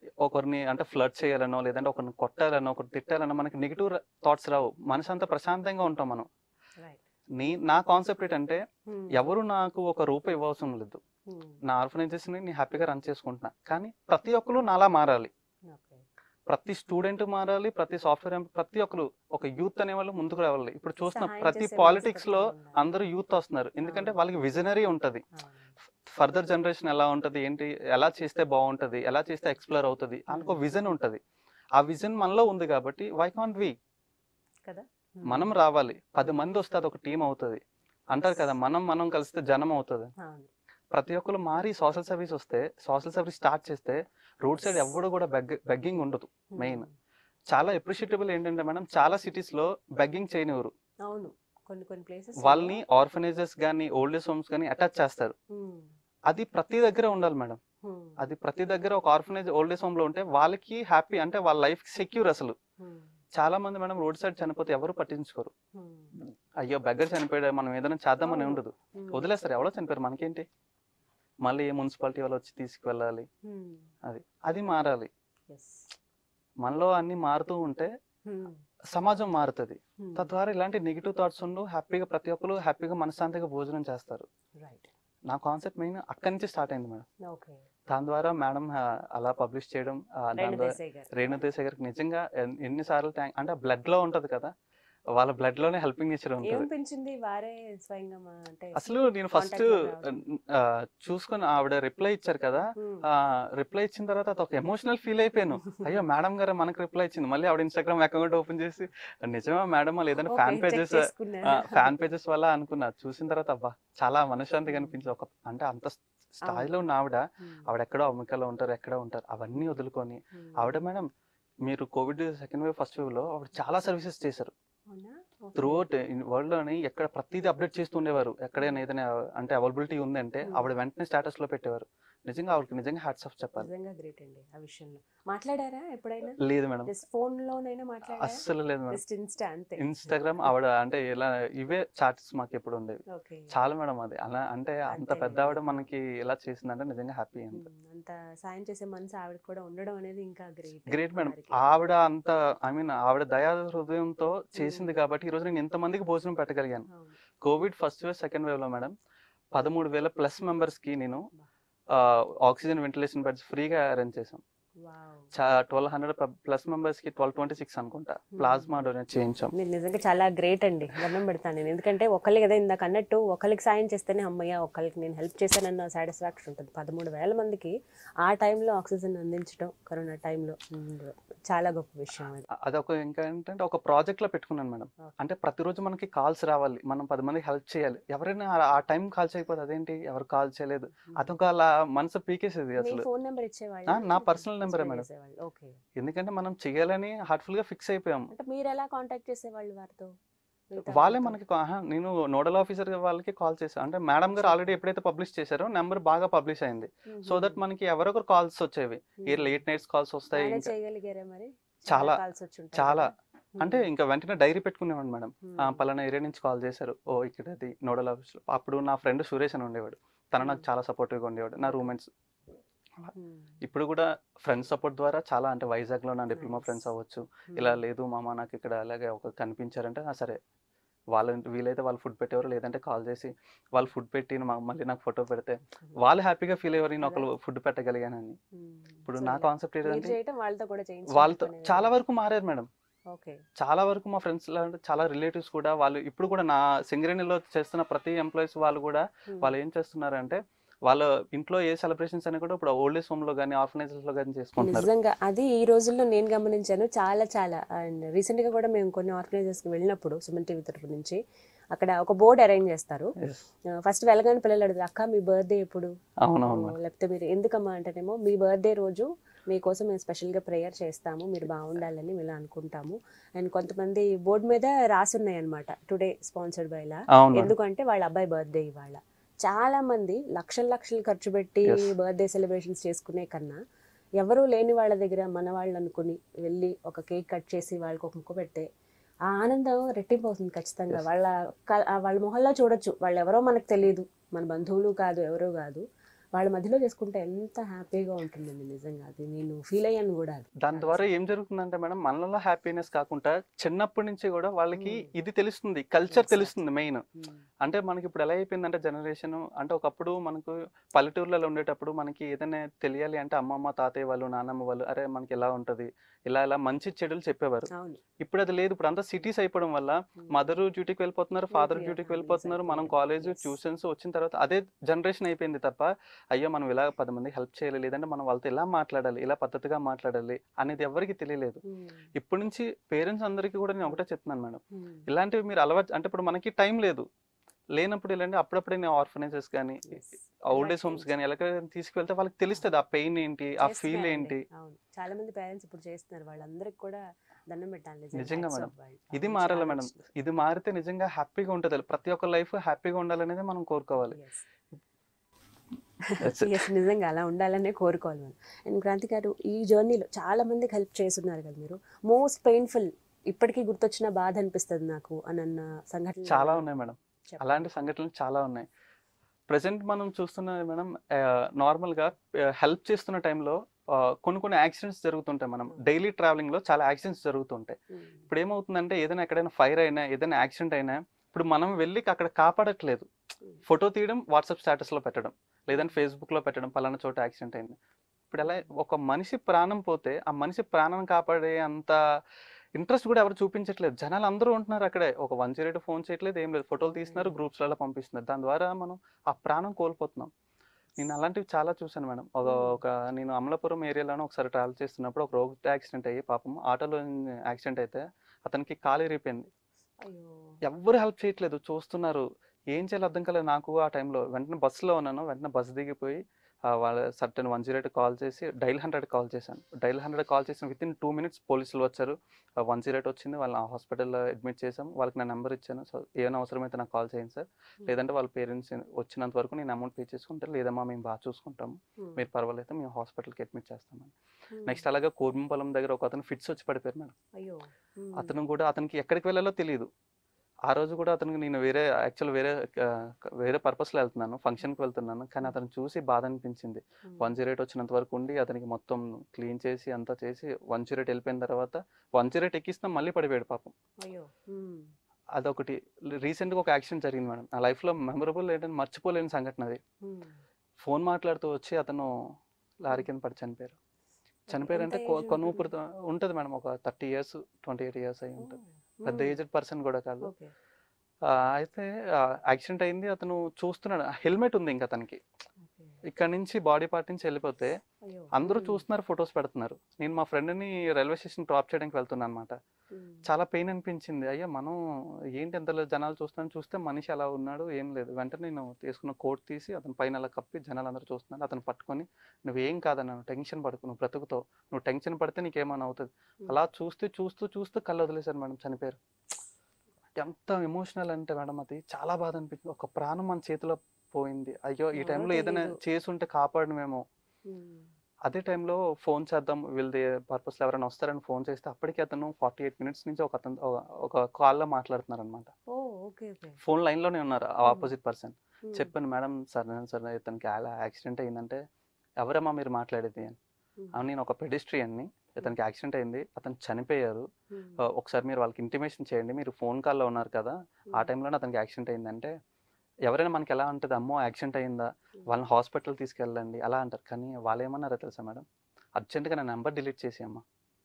ఒకరిని అంటే ఫ్లడ్ చేయాలనో లేదంటే ఒకరిని కొట్టాలనో ఒకరిని తిట్టాలనో మనకి నెగిటివ్ థాట్స్ రావు మనసు అంతా ప్రశాంతంగా ఉంటాం మనం రైట్ నీ నా కాన్సెప్ట్ ఏంటంటే ఎవరు నాకు ఒక రూపాయి ఇవ్వవసరం లేదు నా ఆర్ఫనైజెస్ ని నేను హ్యాపీగా రన్ చేసుకుంటున్నా కానీ ప్రతి ఒక్కరు నాలా మారాలి ఓకే ప్రతి స్టూడెంట్ మారాలి ప్రతి సాఫ్ట్వేర్ ప్రతి ఒక్కరు ఒక యూత్ అనే వాళ్ళు ముందుకు రావాలి ఇప్పుడు చూస్తున్న సహాయం ప్రతి చేసే పాలిటిక్స్ లో మనస్తత్వం ఉండాలి. అందరూ యూత్ వస్తున్నారు ఎందుకంటే అవును. వాళ్ళకి విజనరీ ఉంటది అవును. ఫర్దర్ జనరేషన్ ఎలా ఉంటది ఏంటి ఎలా చేస్తే బాగుంటది ఎలా చేస్తే ఎక్స్ప్లోర్ అవుతది అనుకో Hmm. విజన్ ఉంటది ఆ విజన్ మనలో ఉంది కాబట్టి వై కాంట్ వి కదా మనం రావాలి పది మంది వస్తే అది ఒక టీం అవుతుంది అంటారు కదా మనం మనం కలిస్తే జనం అవుతుంది అవును ప్రతి ఒక్కరు మారి సోషల్ సర్వీస్ వస్తే సోషల్ సర్వీస్ స్టార్ట్ చేస్తే రోడ్ సైడ్ ఎవడు కూడా బెగ్ బెగ్గింగ్ ఉండదు Main. చాలా అప్రిషియటబుల్ ఏంటంటే మేడం చాలా సిటీస్ లో బెగ్గింగ్ చేయనివ్వరు అవును కొన్ని కొన్ని ప్లేసెస్ వాళ్ళని ఆర్ఫనేజెస్ కానీ ఓల్డ్ ఏజ్ హోమ్స్ కానీ అటాచ్ చేస్తారు అది ప్రతి దగ్గర ఉండాలి మేడం అది ప్రతి దగ్గర ఒక ఆర్ఫనేజ్ ఓల్డ్ ఏజ్ హోమ్ లో ఉంటే వాళ్ళకి హ్యాపీ అంటే వాళ్ళ లైఫ్ సెక్యూర్ అసలు చాలా మంది మేడం రోడ్ సైడ్ చనిపోతే ఎవరు పట్టించుకోరు అయ్యో బెగ్గర చనిపోయాడు మనం ఏదైనా చేద్దామని అవును. ఉండదు వదిలేస్తారు ఎవరో చనిపోయారు మనకేంటి మళ్ళీ మున్సిపాలిటీ వాళ్ళు వచ్చి తీసుకువెళ్ళాలి అది అది మారాలి మనలో అన్ని మారుతూ ఉంటే సమాజం మారుతుంది తద్వారా ఇలాంటి నెగిటివ్ థాట్స్ ఉండు హ్యాపీగా ప్రతి ఒక్కరు హ్యాపీగా మనశ్శాంతిగా భోజనం చేస్తారు రైట్ నా కాన్సెప్ట్ మెయిన్ అక్కడి నుంచి స్టార్ట్ అయింది మేడం ఓకే దాని ద్వారా మేడం అలా పబ్లిష్ చేయడం ఆ, దాని రెండు ద్వారా దేశాయ్ గారు రేణు దేశాయ్ గారికి నిజంగా ఎన్- ఎన్నిసార్లు థ్యాంక్ అంటే బ్లడ్ లో ఉంటది కదా వాళ్ళ బ్లడ్ లోనే హెల్పింగ్ నేచర్ ఉంటుంది ఏమనిపించింది వారే స్వయంగా మా అంటే అసలు నేను ఫస్ట్ Contact లో రావడం. చూసుకొని ఆవిడ రిప్లై ఇచ్చారు కదా Hmm. రిప్లై ఇచ్చిన తర్వాత అది ఒక ఎమోషనల్ ఫీల్ అయిపోయాను అయ్యో మేడం గారు మనకు రిప్లై ఇచ్చింది మళ్ళీ ఆవిడ ఇన్స్టాగ్రామ్ అకౌంట్ ఓపెన్ చేసి నిజమా మేడం లేదంటే Okay, ఫ్యాన్ check పేజెస్ చేసుకున్నారా? ఫ్యాన్ పేజెస్ వల్ల అనుకున్నా చూసిన తర్వాత అబ్బా చాలా మనశ్శాంతి కనిపించింది ఒక అంటే అంత స్థాయిలో ఉన్న ఆవిడ Hmm. ఆవిడ ఎక్కడో అమెరికాలో ఉంటారు ఎక్కడో ఉంటారు అవన్నీ వదులుకొని Hmm. ఆవిడ మేడం మీరు covid second wave first wave లో ఆవిడ చాలా సర్వీసెస్ చేశారు అవునా? Okay. త్రూ అవుట్ వరల్డ్ లోని ఎక్కడ ప్రతిదీ అప్డేట్ చేస్తూ ఉండేవారు ఎక్కడైనా ఏదైనా అంటే అవైలబిలిటీ ఉందంటే Hmm. ఆవిడ వెంటనే స్టేటస్ లో పెట్టేవారు నిజంగా ఆవిడకి నిజంగా హ్యాట్స్ ఆఫ్ చెప్పాలి నిజంగా గ్రేట్ అండి ఆ విషయంలో మాట్లాడారా ఎప్పుడైనా లేదు మేడం జస్ట్ ఫోన్ లోనైనా మాట్లాడారా అస్సలు లేదు మేడం జస్ట్ ఇన్స్టా అంతే ఇన్స్టాగ్రామ్ ఆవిడ అంటే ఇలా ఇవే చాట్స్ మాకు ఎప్పుడు ఉండేవి ఓకే చాలా మేడం అది అలా అంటే అంత అంతేలే. పెద్ద ఆవిడ మనకి ఇలా చేసిందంటే నిజంగా హ్యాపీ అంత అంత సాయం చేసే మనసు ఆవిడ కూడా ఉండడం అనేది ఇంకా గ్రేట్ గ్రేట్ మేడం ఆవిడ అంత ఐ మీన్ ఆవిడ దయా హృదయంతో చేసింది కాబట్టి ఈ రోజు నేను ఎంతమందికి భోజనం పెట్టగలిగాను covid first wave second wave లో మేడం పదమూడు వేల ప్లస్ మెంబర్స్ కి నేను ఆక్సిజన్ వెంటిలేషన్ బెడ్స్ ఫ్రీగా అరేంజ్ చేసాం ట్వెల్వ్ హండ్రెడ్ ప్లస్ మెంబర్స్ కి ట్వెల్వ్ ట్వంటీ సిక్స్ అనుకుంటా ప్లాస్మా డొనేట్ చేయించాం మీరు నిజంగా చాలా గ్రేట్ అండి దండం పెడతాను నేను ఎందుకంటే ఒకళ్ళు కదా ఇందాక అన్నట్టు ఒకరికి సాయం చేస్తేనే అమ్మయ్య ఒకరికి నేను హెల్ప్ చేశానన్న సాటిస్ఫాక్షన్ ఉంటుంది పదమూడు వేల మందికి ఆ టైంలో ఆక్సిజన్ అందించడం కరోనా టైంలో చాలా గొప్ప విషయం అది అ- అదొక ఇంకా ఏంటంటే ఒక ప్రాజెక్ట్ లో పెట్టుకున్నాను మేడం Okay. అంటే ప్రతిరోజు మనకి కాల్స్ రావాలి మనం పది మందికి హెల్ప్ చేయాలి ఎవరైనా ఆ- ఆ టైం కాల్ చేయకపోతే అదేంటి ఎవరు కాల్ చేయలేదు అదొక అలా మనసు పీకేసేది మీ అసలు ఫోన్ నెంబర్ ఇచ్చేవాళ్ళు ఆ, నా personal number ఏ మేడం. ఓకే ఎందుకంటే మనం చేయాలని హార్ట్ఫుల్ గా ఫిక్స్ అయిపోయాం అంటే మీరు ఎలా కాంటాక్ట్ చేసేవాళ్ళు వారితో మిగతా వాళ్ళే వాళ్ళతో? మనకి కా- ఆహా, నేను నోడల్ ఆఫీసర్ వాళ్ళకి కాల్ చేశాను అంటే మేడం గారు ఆల్రెడీ ఎప్పుడైతే పబ్లిష్ చేశారో నెంబర్ బాగా పబ్లిష్ అయింది మ్మ్. సో దట్ మనకి ఎవరొకరు కాల్స్ వచ్చేవి ఈ మ్మ్. లేట్ నైట్స్ కాల్స్ వస్తాయి మేనేజ్ ఇంకా చేయగలిగారా మరి చాలా, కాల్స్ వచ్చి ఉంటాయి చాలా. కదా? అంటే మ్మ్. ఇంకా వెంటనే డైరీ పెట్టుకునేవాడు మేడం మ్మ్. ఆ, పలానా ఏరియా నుంచి కాల్ చేశారు ఓ ఇక్కడ అది నోడల్ ఆఫీస్ అప్పుడు నా ఫ్రెండ్ సురేష్ అని ఉండేవాడు తను నాకు Hmm. చాలా supportive గా ఉండేవాడు నా రూమ్మేట్స్ మ్మ్. ఇప్పుడు కూడా ఫ్రెండ్స్ సపోర్ట్ ద్వారా చాలా అంటే వైజాగ్ లో నా డిప్లొమా Nice. ఫ్రెండ్స్ అవ్వచ్చు మ్మ్. ఇలా లేదు మామ నాకు ఇక్కడ అలాగే ఒక కనిపించారంటే "ఆ, సరే వాళ్ళు వీలైతే వాళ్ళు ఫుడ్ పెట్టేవారు లేదంటే కాల్ చేసి వాళ్ళు ఫుడ్ పెట్టి మా- మళ్ళీ నాకు ఫోటో పెడితే వాళ్ళు హ్యాపీగా ఫీల్ అయ్యేవారు నేను ఒకరు ఫుడ్ పెట్టగలిగానని మ్మ్. ఇప్పుడు సో నా ఇలా కాన్సెప్ట్ మీరు ఏంటంటే చేయటం వాళ్ళతో కూడా చేయించడం వాళ్ళతో అనేది చాలా వరకు మారారు మేడం ఓకే చాలా వరకు మా ఫ్రెండ్స్ చాలా రిలేటివ్స్ కూడా వాళ్ళు ఇప్పుడు కూడా నా సింగరేణిలో చేస్తున్న ప్రతి ఎంప్లాయీస్ వాళ్ళు కూడా మ్మ్. వాళ్ళు ఏం చేస్తున్నారంటే వాళ్ళ ఇంట్లో ఏ సెలబ్రేషన్స్ అని కూడా ఇప్పుడు ఓల్డ్ ఏజ్ హోమ్ లో కానీ ఆర్ఫనైజెస్ లో కానీ చేసుకుంటున్నారు నిజంగా అది ఈ రోజుల్లో నేను గమనించాను చాలా చాలా అండ్ రీసెంట్ గా కూడా మేము కొన్ని ఆర్గనైజర్స్ కి వెళ్ళినప్పుడు సుమన్ టీవీ తరపు నుంచి అక్కడ ఒక బోర్డు అరేంజ్ చేస్తారు Yes. ఫస్ట్ వెళ్ళగానే పిల్లలు అడుగుతారు అక్క మీ బర్త్డే ఎప్పుడు అవునవును ఓ, లేకపోతే మీరు ఎందుకమ్మా అంటేనేమో మీ బర్త్డే రోజు మీకోసం మేము స్పెషల్గా ప్రేయర్ చేస్తాము మీరు బాగుండాలని మేము అనుకుంటాము అండ్ కొంతమంది బోర్డు మీద రాసి ఉన్నాయి అనమాట టుడే స్పాన్సర్డ్ బై లా అవును ఎందుకంటే వాళ్ళ అబ్బాయి బర్త్డే ఇవాళ చాలా మంది లక్షల లక్షలు ఖర్చు పెట్టి Yes. బర్త్డే సెలబ్రేషన్స్ చేసుకునే కన్నా ఎవరూ లేని వాళ్ళ దగ్గర మన వాళ్ళు అనుకుని వెళ్ళి ఒక కేక్ కట్ చేసి వాళ్ళకి ఒక ముక్క పెడితే ఆ ఆనందం రెట్టింపు అవుతుంది ఖచ్చితంగా Yes. వాళ్ళ క- ఆ వాళ్ళ మొహల్లో చూడొచ్చు వాళ్ళు ఎవరో మనకు తెలియదు మన బంధువులు కాదు ఎవరో కాదు వాళ్ళ మధ్యలో చేసుకుంటే ఎంత హ్యాపీగా ఉంటుందండి నిజంగా అది నేను ఫీల్ అయ్యాను కూడా అది. దాని ద్వారా ఏం జరుగుతుందంటే మేడం మనలో హ్యాపీనెస్ కాకుండా చిన్నప్పటి నుంచి కూడా వాళ్ళకి Hmm. ఇది తెలుస్తుంది కల్చర్ Exactly. తెలుస్తుంది మెయిన్ ఉమ్, అంటే మనకి ఇప్పుడు ఎలా అయిపోయిందంటే జనరేషన్ అంటే ఒకప్పుడు మనకు పల్లెటూర్లలో ఉండేటప్పుడు మనకి ఏదైనా తెలియాలి అంటే అమ్మమ్మ తాతయ్య వాళ్ళు నాన్నమ్మ వాళ్ళు అరే మనకి ఎలా ఉంటది ఇలా ఇలా మంచి చెడులు చెప్పేవారు అవును ఇప్పుడు అది లేదు ఇప్పుడు అంతా సిటీస్ అయిపోవడం వల్ల ఉమ్, మదర్ డ్యూటీకి వెళ్ళిపోతున్నారు ఫాదర్ Nuclear డ్యూటీకి families వెళ్ళిపోతున్నారు మనం అయిపోయాయి. College Yes. ట్యూషన్స్ వచ్చిన తర్వాత అదే జనరేషన్ అయిపోయింది తప్ప అయ్యో మనం ఇలా పది మంది హెల్ప్ చేయాలి లేదంటే మనం వాళ్ళతో ఎలా మాట్లాడాలి ఇలా పద్ధతిగా మాట్లాడాలి అనేది ఎవరికి తెలియలేదు ఉమ్, ఇప్పటి నుంచి పేరెంట్స్ అందరికీ కూడా నేను ఒకటే చెప్తున్నాను మేడం ఉమ్, ఇలాంటివి మీరు అలవాటు అంటే ఇప్పుడు మనకి టైం లేదు లేనప్పుడు ఇలాంటి అప్పుడప్పుడే నేను ఆర్ఫనైజెస్ కానీ yes. Old age Right homes things. కానీ ఎలా తీసుకువెళ్తే వాళ్ళకి తెలుస్తుంది ఆ పెయిన్ ఏంటి ఆ ఫీల్ చేస్తున్నారండి. ఏంటి అవును చాలా మంది పేరెంట్స్ ఇప్పుడు చేస్తున్నారు వాళ్ళందరికీ కూడా దండం పెట్టాలి నిజంగా Hats మేడం. off వాళ్ళు. ఇది మంచి మారాలి మేడం ఆలోచన. ఇది మారితే నిజంగా హ్యాపీగా ఉంటుంది ప్రతి ఒక్క లైఫ్ హ్యాపీగా ఉండాలనేది మనం కోరుకోవాలి Yes. That's it. Yes, నిజంగా అలా ఉండాలనే కోరుకోవాలి మనం అండ్ క్రాంతి గారు ఈ జర్నీలో చాలా మందికి హెల్ప్ చేస్తున్నారు కదా మీరు మోస్ట్ పెయిన్ఫుల్ ఇప్పటికీ గుర్తొచ్చిన బాధ అనిపిస్తుంది నాకు అని అన్న సంఘటన చాలా ఉన్నాయి మేడం అలాంటి సంఘటనలు చాలా ఉన్నాయి ప్రజెంట్ మనం చూస్తున్నది మేడం నార్మల్గా హెల్ప్ చేస్తున్న టైంలో కొన్ని కొన్ని యాక్సిడెంట్స్ జరుగుతుంటాయి మనం డైలీ ట్రావెలింగ్లో చాలా యాక్సిడెంట్స్ జరుగుతుంటాయి ఇప్పుడు ఏమవుతుందంటే ఏదైనా ఎక్కడైనా ఫైర్ అయినా ఏదైనా యాక్సిడెంట్ అయినా ఇప్పుడు మనం వెళ్ళి అక్కడ కాపాడట్లేదు ఫోటో తీయడం వాట్సాప్ స్టేటస్లో పెట్టడం లేదంటే ఫేస్బుక్లో పెట్టడం పలానా చోట యాక్సిడెంట్ అయింది ఇప్పుడు ఎలా ఒక మనిషి ప్రాణం పోతే ఆ మనిషి ప్రాణం కాపాడే అంత ఇంట్రెస్ట్ కూడా ఎవరు చూపించట్లేదు జనాలు అందరూ ఉంటున్నారు అక్కడే ఒక వన్ జీరో ఫోన్ చేయట్లేదు ఏం లేదు ఫోటోలు తీస్తున్నారు Mm. గ్రూప్స్లలో పంపిస్తున్నారు దాని ద్వారా మనం ఆ ప్రాణం కోల్పోతున్నాం నేను అలాంటివి చాలా చూశాను మేడం ఒక Mm. ఒక నేను అమలాపురం ఏరియాలోనే ఒకసారి ట్రావెల్ చేస్తున్నప్పుడు ఒక రోడ్ యాక్సిడెంట్ అయ్యి పాపం ఆటోలో యాక్సిడెంట్ అయితే అతనికి కాలు ఇరిగిపోయింది అయ్యో ఎవ్వరు హెల్ప్ చేయట్లేదు చూస్తున్నారు ఏం చేయాలో అర్థం కాలేదు నాకు ఆ టైంలో వెంటనే బస్సులో ఉన్నాను వెంటనే బస్సు దిగిపోయి ఆ, వాళ్ళ certain one zero eight call చేసి డైల్ హండ్రెడ్ కాల్ చేశాను డైల్ హండ్రెడ్ కాల్ చేసిన విత్ ఇన్ టూ మినిట్స్ పోలీసులు వచ్చారు వన్ జీరో ఎయిట్ వచ్చింది వాళ్ళని హాస్పిటల్లో అడ్మిట్ చేసాం వాళ్ళకి నా నెంబర్ ఇచ్చాను సో ఏమైనా అవసరమైతే నాకు కాల్ చేయండి సార్ లేదంటే వాళ్ళ పేరెంట్స్ వచ్చినంత వరకు నేను అమౌంట్ పే చేసుకుంటే లేదమ్మా మేము బాగా చూసుకుంటాము Hmm. మీరు పర్వాలేదు మేము హాస్పిటల్కి అడ్మిట్ చేస్తామని Hmm. నెక్స్ట్ అలాగే కోర్మంపల్లం దగ్గర ఒక అతను ఫిట్స్ వచ్చి పడిపోయారు మేడం అయ్యో Hmm. అతను కూడా అతనికి ఎక్కడికి వెళ్ళాలో తెలియదు ఆ రోజు కూడా అతనికి నేను వేరే యాక్చువల్ వేరే ఆ, వేరే పర్పస్లో వెళ్తున్నాను ఫంక్షన్కి వెళ్తున్నాను కానీ అతను చూసి బాధ అనిపించింది Hmm. వన్ జీరో ఎయిట్ వచ్చినంత వరకు ఉండి అతనికి మొత్తం క్లీన్ చేసి అంతా చేసి వన్ జీరో ఎయిట్ వెళ్ళిపోయిన తర్వాత వన్ జీరో ఎయిట్ ఎక్కిస్తాం మళ్ళీ పడిపోయాడు పాపం అయ్యో Hmm. అదొకటి రీసెంట్గా ఒక యాక్సిడెంట్ జరిగింది మేడం నా లైఫ్లో మెమరబుల్ ఏంటంటే మర్చిపోలేని సంఘటన అది Hmm. ఫోన్ మాట్లాడుతూ వచ్చి అతను లారీ కింద పడి చనిపోయారు చనిపోయారంటే ఎంత కొ- age కొనుమూపురుతో ఉంటుంది మేడం ఒక thirty years twenty eight years అయి ఉంటుంది Oh. పెద్ద Hmm. ఏజ్డ్ పర్సన్ కూడా కాదు Okay. ఆ, అయితే యాక్సిడెంట్ అయింది అతను చూస్తున్నాడు హెల్మెట్ ఉంది ఇంకా అతనికి Okay. ఇక్కడ నుంచి బాడీ పార్ట్ నుంచి వెళ్ళిపోతే అయ్యో. అందరూ Hmm. చూస్తున్నారు ఫొటోస్ పెడుతున్నారు నేను మా ఫ్రెండ్ని రైల్వే స్టేషన్ డ్రాప్ చేయడానికి వెళ్తున్నాను అనమాట Hmm. చాలా పెయిన్ అనిపించింది అయ్యా మనం ఏంటి ఎంత జనాలు చూస్తున్నాను చూస్తే మనిషి అలా ఉన్నాడు ఏం లేదు వెంటనే నేను తీసుకున్న కోట్ తీసి అతని పైన అలా కప్పి జనాలు అందరూ చూస్తున్నారు అతను పట్టుకొని నువ్వేం కాదన్నాను టెన్షన్ పడుకు నువ్వు బ్రతుకుతావు నువ్వు టెన్షన్ పడితే నీకేమైనా అవుతుంది Hmm. అలా చూస్తూ చూస్తూ చూస్తూ కళ్ళు వదిలేశారు మేడం చనిపోయారు ఎంత ఎమోషనల్ అంటే మేడం అది చాలా బాధ అనిపించింది ఒక ప్రాణం మన చేతిలో పోయింది అయ్యో ఈ ఎవరో టైంలో ఏదైనా తెలీదు. చేసి ఉంటే కాపాడమేమో Hmm. అదే టైంలో ఫోన్ చేద్దాం వీళ్ళది పర్పస్లో ఎవరైనా వస్తారని ఫోన్ చేస్తే అప్పటికి అతను ఫార్టీ ఎయిట్ మినిట్స్ నుంచి ఒక అతను ఒక- ఒక కాల్లో మాట్లాడుతున్నారు అనమాట ఓ ఓకే ఓకే ఫోన్ లైన్లోనే ఉన్నారు ఆపోజిట్ పర్సన్ Hmm. చెప్పాను మేడం సార్ నేను సార్ ఇతనికి అలా యాక్సిడెంట్ అయిందంటే ఎవరమ్మా మీరు మాట్లాడేది అని Hmm. అవును నేను ఒక పెడిస్ట్రియన్ని ఇతనికి యాక్సిడెంట్ అయింది అతను చనిపోయారు Hmm. ఆ, ఒకసారి మీరు వాళ్ళకి ఇంటిమేషన్ చేయండి మీరు ఫోన్ కాల్లో ఉన్నారు కదా ఆ Hmm. టైంలోనే అతనికి యాక్సిడెంట్ అయిందంటే ఎవరైనా మనకి ఎలా ఉంటుంది అమ్మో యాక్సిడెంట్ అయిందా Hmm. వాళ్ళని హాస్పిటల్ తీసుకెళ్ళండి అలా అంటారు కానీ వాళ్ళు ఏమన్నారో తెలుసా మేడం అర్జెంట్గా నా నెంబర్ డిలీట్ చేసి అమ్మ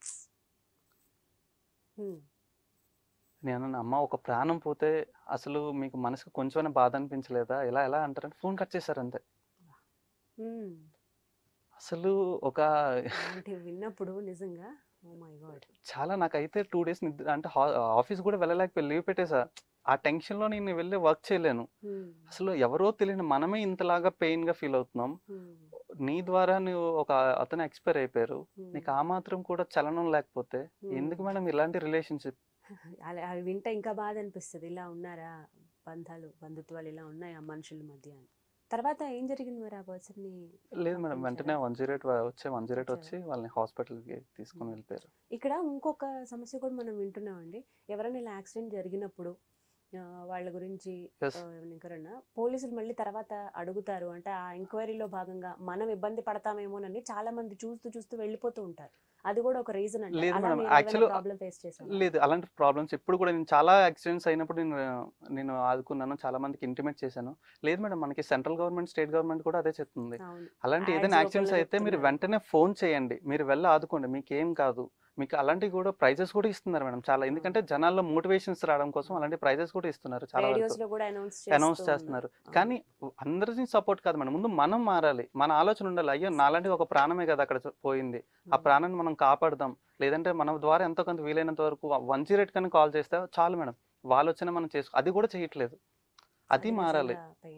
Hmm. నేను అన్న, అమ్మ ఒక ప్రాణం పోతే అసలు మీకు మనసుకు కొంచెమైనా బాధ అనిపించలేదా ఎలా ఎలా అంటారంటే ఫోన్ కట్ చేశారు అంతే Hmm. అసలు ఒక అలాంటివి విన్నప్పుడు నిజంగా ఓ మై గాడ్ చాలా నాకైతే టూ డేస్ నిద్ర అంటే ఆఫీస్ కూడా వెళ్ళలేకపోయి లీవ్ పెట్టేసా ఆ టెన్షన్లో నేను వెళ్ళి వర్క్ చేయలేను అసలు ఎవరో తెలియని మనమే ఇంతలాగా పెయిన్గా ఫీల్ అవుతున్నాం నీ ద్వారా నువ్వు ఒక అతను ఎక్స్పైర్ అయిపోయారు నీకు ఆ మాత్రం కూడా చలనం లేకపోతే ఎందుకు మేడం ఇలాంటి రిలేషన్షిప్ అలా అవి వింటే ఇంకా బాధ అనిపిస్తుంది ఇలా ఉన్నారా బంధాలు బంధుత్వాలు ఇలా ఉన్నాయి ఆ మనుషుల మధ్య అని తర్వాత ఏం జరిగింది మరి ఆ పర్సన్ ని లేదు మేడం వెంటనే పంపించారా? వన్ జీరో ఎయిట్ వచ్చే వన్ జీరో ఎయిట్ వచ్చి వాళ్ళని హాస్పిటల్కి తీసుకొని Hmm. వెళ్ళిపోయారు ఇక్కడ ఇంకొక సమస్య కూడా మనం వింటున్నామండి ఎవరైనా ఇలా యాక్సిడెంట్ జరిగినప్పుడు ఆ, వాళ్ళ గురించి Yes. ఆ, ఇంకరన్నా పోలీసులు మళ్ళీ తర్వాత అడుగుతారు అంటే ఆ ఎంక్వైరీలో భాగంగా మనం ఇబ్బంది పడతామేమోనని చాలా మంది చూస్తూ చూస్తూ వెళ్ళిపోతూ ఉంటారు అది కూడా ఒక రీజన్ అంటే లేదు అలా మేడం, మీరు ఏదైనా actually- ప్రాబ్లం ఫేస్ చేశారు లేదు అలాంటి ప్రాబ్లమ్స్ ఎప్పుడు కూడా నేను చాలా యాక్సిడెంట్స్ అయినప్పుడు నేను నేను ఆదుకున్నాను చాలా మందికి ఇంటిమేట్ చేశాను లేదు మేడం మనకి సెంట్రల్ గవర్నమెంట్ స్టేట్ గవర్నమెంట్ కూడా అదే చెప్తుంది అవును అలాంటి Ads ఏదైనా యాక్సిడెంట్స్ రూపంలో అయితే మీరు చెప్తున్నారు. వెంటనే ఫోన్ చేయండి మీరు వెళ్ళి ఆదుకోండి మీకు ఏం కాదు మీకు అలాంటివి కూడా ప్రైజెస్ కూడా ఇస్తున్నారు మేడం చాలా ఎందుకంటే జనాల్లో మోటివేషన్స్ రావడం కోసం అలాంటి ప్రైజెస్ కూడా ఇస్తున్నారు చాలా రేడియోస్ వరకు లో కూడా అనౌన్స్ అనౌన్స్ చేస్తున్నారు కానీ అందరినీ సపోర్ట్ కాదు మేడం ముందు మనం మారాలి మన ఆలోచన ఉండాలి అయ్యో నాలాంటి ఒక ప్రాణమే కదా అక్కడ చ- పోయింది ఆ ప్రాణాన్ని మనం కాపాడదాం లేదంటే మన ద్వారా ఎంతో కొంత వీలైనంత వరకు వన్ జీరో ఎయిట్ కానీ కాల్ చేస్తే చాలు మేడం వాళ్ళు వచ్చినా మనం చేసుకో అది కూడా చేయట్లేదు అది మారాలి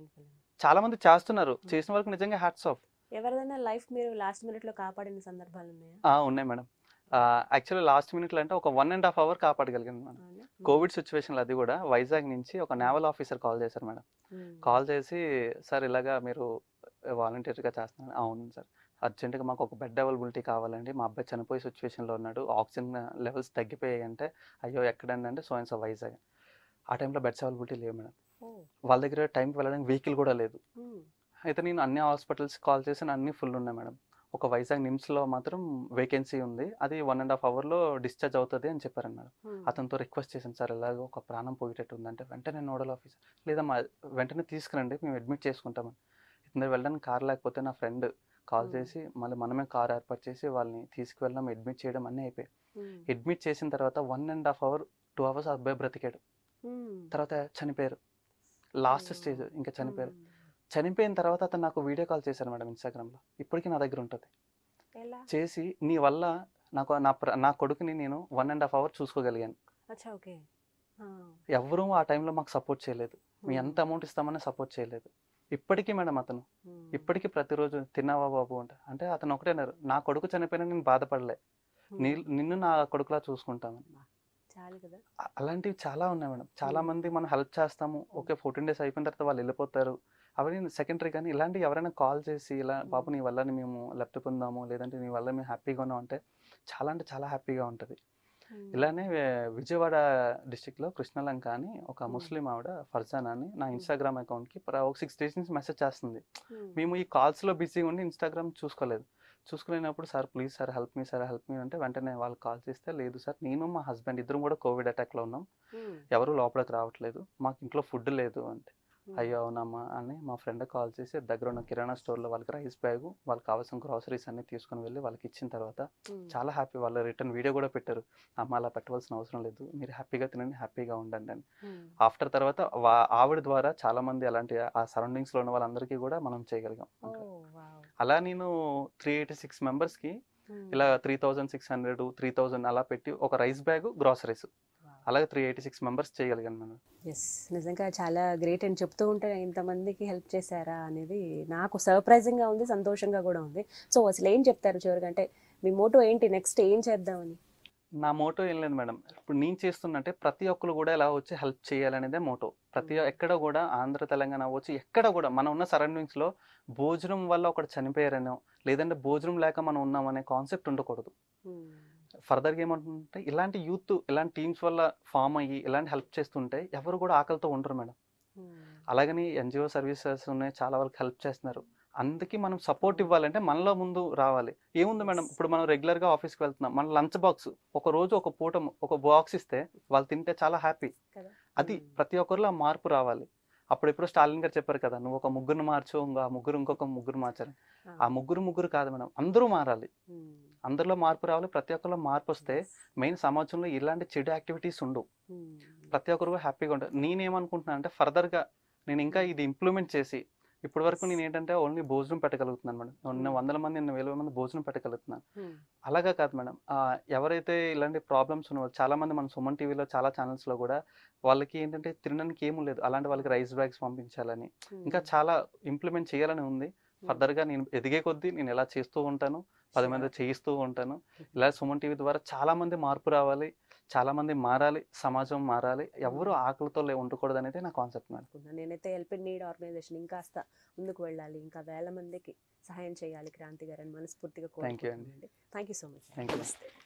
చాలా మంది చేస్తున్నారు Hmm. చేసిన వరకు నిజంగా హ్యాట్స్ ఆఫ్ ఎవరిదైనా లైఫ్ మీరు లాస్ట్ మినిట్ లో కాపాడిన సందర్భాలు ఉన్నాయా ఆ, ఉన్నాయి మేడం యాక్చువల్లీ లాస్ట్ మినిట్లో అంటే ఒక వన్ అండ్ హాఫ్ అవర్ కాపాడగలిగాను మేడం అవునా? కోవిడ్ సిచ్యువేషన్లో అది కూడా వైజాగ్ నుంచి ఒక నేవల్ ఆఫీసర్ కాల్ చేశారు మేడం ఉమ్. కాల్ చేసి సార్ ఇలాగా మీరు వాలంటీర్గా చేస్తున్నారు అవును సార్ అర్జెంటుగా మాకు ఒక బెడ్ అవైలబిలిటీ కావాలండి మా అబ్బాయి చనిపోయే సిచ్యువేషన్లో ఉన్నాడు ఆక్సిజన్ లెవెల్స్ తగ్గిపోయాయి అంటే అయ్యో ఎక్కడండి అంటే సో సో వైజాగ్ ఆ టైంలో బెడ్స్ అవైలబిలిటీ లేవు మేడం ఓ. వాళ్ళ దగ్గర టైంకి వెళ్ళడానికి వెహికల్ కూడా లేదు ఉమ్. అయితే నేను అన్ని హాస్పిటల్స్ కాల్ చేసిన అన్ని ఫుల్ ఉన్నాయి మేడం ఒక వైజాగ్ నిమ్స్లో మాత్రం వేకెన్సీ ఉంది అది వన్ అండ్ హాఫ్ అవర్లో డిశ్చార్జ్ అవుతుంది అని చెప్పారు మేడం ఉమ్. అతనితో రిక్వెస్ట్ చేశాను సార్ ఇలాగ ఒక ప్రాణం పోయేటట్టు ఉందంటే వెంటనే నోడల్ ఆఫీసర్ లేదమ్మా వెంటనే తీసుకురండి మేము అడ్మిట్ చేసుకుంటామని ఇతను వెళ్ళడానికి కార్ లేకపోతే నా ఫ్రెండ్ కాల్ Hmm. చేసి మళ్ళీ మనమే కార్ ఏర్పాటు చేసి వాళ్ళని తీసుకువెళ్ళడం అడ్మిట్ చేయడం అన్నీ అయిపోయాయి ఉమ్. అడ్మిట్ చేసిన తర్వాత one and half hour two hours అబ్బాయి బ్రతికాడు ఉమ్. తర్వాత చనిపోయారు లాస్ట్ Oh. స్టేజ్ ఇంకా చనిపోయారు ఉమ్. చనిపోయిన తర్వాత అతను నాకు వీడియో కాల్ చేశారు మేడం ఇన్స్టాగ్రామ్లో ఇప్పటికీ నా దగ్గర ఉంటుంది ఎలా చేసి నీ వల్ల నాకు నా ప్ర- నా కొడుకుని నేను వన్ అండ్ హాఫ్ అవర్ చూసుకోగలిగాను అచ్చా ఓకే ఆ. ఎవ్వరూ ఆ టైంలో మాకు సపోర్ట్ చేయలేదు మీ ఉమ్. ఎంత అమౌంట్ ఇస్తామని సపోర్ట్ చేయలేదు ఇప్పటికీ మేడం అతను ఉమ్. ఇప్పటికీ ప్రతిరోజు తిన్నావా బాబు అంటే అంటే అతను ఒకటే అన్నారు నా కొడుకు చనిపోయినా నేను బాధపడలే ఉమ్. నీ నిన్ను నా కొడుకులా చూసుకుంటామని చాలు కదా అ- అలాంటివి చాలా ఉన్నాయి మేడం చాలా ఉమ్. మంది మనం హెల్ప్ చేస్తాము ఓకే ఫోర్టీన్ డేస్ అయిపోయిన తర్వాత వాళ్ళు వెళ్ళిపోతారు అవన్నీ సెకండరీ కానీ ఇలాంటివి ఎవరైనా కాల్ చేసి ఇలా బాబు నీ వల్ల మేము లెఫ్ట్ పొందాము లేదంటే నీ వల్ల మేము హ్యాపీగా ఉన్నాం అంటే చాలా అంటే చాలా హ్యాపీగా ఉంటుంది ఉమ్. ఇలానే వే- విజయవాడ డిస్టిక్లో కృష్ణలంక అని ఒక Hmm. ముస్లిం ఆవిడ ఫర్జానా అని నా Hmm. ఇన్స్టాగ్రామ్ అకౌంట్కి ఒక సిక్స్ డేస్ నుంచి మెసేజ్ చేస్తుంది ఉమ్. మేము ఈ కాల్స్లో బిజీగా ఉండి ఇన్స్టాగ్రామ్ చూసుకోలేదు చూసుకునేటప్పుడు sir please sir help me sir help me అంటే వెంటనే వాళ్ళు కాల్ చేస్తే లేదు సార్ నేను మా హస్బెండ్ ఇద్దరం కూడా కోవిడ్ అటాక్లో ఉన్నాం ఉమ్. ఎవరు లోపలికి రావట్లేదు మాకు ఇంట్లో ఫుడ్ లేదు అంటే ఉమ్. అయ్యో అవునమ్మా అని మా ఫ్రెండ్ కాల్ చేసి దగ్గర ఉన్న కిరాణా స్టోర్లో వాళ్ళకి రైస్ బ్యాగ్ వాళ్ళకి కావాల్సిన గ్రాసరీస్ అన్ని తీసుకొని వెళ్ళి వాళ్ళకి ఇచ్చిన తర్వాత ఉమ్. చాలా హ్యాపీ వాళ్ళు రిటర్న్ వీడియో కూడా పెట్టారు అమ్మ అలా పెట్టవలసిన అవసరం లేదు మీరు హ్యాపీగా తినండి హ్యాపీగా ఉండండి అని ఉమ్. ఆఫ్టర్ తర్వాత వా- ఆవిడ ద్వారా చాలా మంది అలాంటి ఆ సరౌండింగ్స్ లో ఉన్న వాళ్ళందరికీ కూడా మనం చేయగలిగాం ఓ వావ్ అలా నేను త్రీ ఎయిటీ సిక్స్ మెంబర్స్ కి ఉమ్. ఇలా three thousand six hundred three thousand అలా పెట్టి ఒక రైస్ బ్యాగ్ గ్రాసరీస్ వావ్. అలాగే త్రీ ఎయిటీ సిక్స్ మెంబర్స్ చేయగలిగాను మనం ఎస్ నిజంగా చాలా గ్రేట్ అని చెప్తూ ఉంటే ఇంతమందికి హెల్ప్ చేశారా అనేది నాకు సర్ప్రైజింగ్గా ఉంది సంతోషంగా కూడా ఉంది సో అసలు ఏం చెప్తారు చివరిగా అంటే మీ మోటో ఏంటి నెక్స్ట్ ఏం చేద్దామని నా మోటో ఏం లేదు మేడం ఇప్పుడు నేను చేస్తున్నట్టే ప్రతి ఒక్కరు కూడా ఇలా వచ్చి హెల్ప్ చేయాలనేదే మోటో ప్రతి Mm. ఎక్కడ కూడా ఆంధ్ర తెలంగాణ వచ్చి ఎక్కడ కూడా మనం ఉన్న సరౌండింగ్స్ లో భోజనం వల్ల ఒకటి చనిపోయారనో లేదంటే భోజనం లేక మనం ఉన్నామనే కాన్సెప్ట్ ఉండకూడదు ఉమ్. ఫర్దర్గా ఏమంటుంటే ఇలాంటి యూత్ ఇలాంటి టీమ్స్ వల్ల ఫామ్ అయ్యి ఇలాంటి హెల్ప్ చేస్తుంటే ఎవరు కూడా ఆకలితో ఉండరు మేడం ఉమ్. అలాగని ఎన్జిఓ సర్వీసెస్ ఉన్నాయి చాలా వాళ్ళకి హెల్ప్ చేస్తున్నారు అందుకే మనం సపోర్ట్ ఇవ్వాలంటే మనలో ముందు రావాలి ఏముంది మేడం ఇప్పుడు మనం రెగ్యులర్ గా ఆఫీస్కి వెళ్తున్నాం మన లంచ్ బాక్స్ ఒక రోజు ఒక పూట ఒక బాక్స్ ఇస్తే వాళ్ళు తింటే చాలా హ్యాపీ కదా అది ఉమ్. ప్రతి ఒక్కరిలో ఆ మార్పు రావాలి అప్పుడు ఎప్పుడు స్టాలిన్ గారు చెప్పారు కదా నువ్వు ఒక ముగ్గురు మార్చు ఇంకా ముగ్గురు ఇంకొక ముగ్గురు మార్చారు ఆ ముగ్గురు ముగ్గురు కాదు మేడం అందరూ మారాలి ఉమ్. అందరిలో మార్పు రావాలి ప్రతి ఒక్కరిలో మార్పు వస్తే మెయిన్ సమాజంలో ఇలాంటి చెడు యాక్టివిటీస్ ఉండవు ఉమ్. ప్రతి ఒక్కరు హ్యాపీగా ఉంటారు నేనేమనుకుంటున్నాను అంటే ఫర్దర్గా నేను ఇంకా ఇది ఇంప్లిమెంట్ చేసి ఇప్పటి వరకు నేను ఏంటంటే ఓన్లీ భోజనం పెట్టగలుగుతున్నాను మేడం నిన్న Hmm. వందల మంది నిన్న వేల మంది భోజనం పెట్టగలుగుతున్నాను ఉమ్. అలాగా కాదు మేడం ఆ, ఎవరైతే ఇలాంటి ప్రాబ్లమ్స్ ఉన్నవో చాలా మంది మన సుమన్ టీవీలో చాలా ఛానల్స్ లో కూడా వాళ్ళకి ఏంటంటే తినడానికి ఏమీ లేదు అలాంటి వాళ్ళకి రైస్ బ్యాగ్స్ పంపించాలని ఇంకా ఉమ్. చాలా ఇంప్లిమెంట్ చేయాలని ఉంది ఉమ్. ఫర్దర్ గా నేను ఎదిగే కొద్దీ నేను ఎలా చేస్తూ ఉంటాను పది మంది చేయిస్తూ ఉంటాను ఇలా సుమన్ టీవీ ద్వారా చాలా మంది మార్పు రావాలి చాలా మంది మారాలి సమాజం మారాలి ఎవరు ఆకలితో లే- ఉండకూడదు అనేది నా కాన్సెప్ట్ మేడం అనుకున్నా. నేనైతే హెల్ప్ ఇన్ నీడ్ ఆర్గనైజేషన్ ఇంకాస్త ముందుకు వెళ్ళాలి ఇంకా వేల మందికి సహాయం చేయాలి క్రాంతి గారు అని మనస్ఫూర్తిగా Thank you అండి. కోరుకుంటున్నానండి thank you so much Thank you. నమస్తే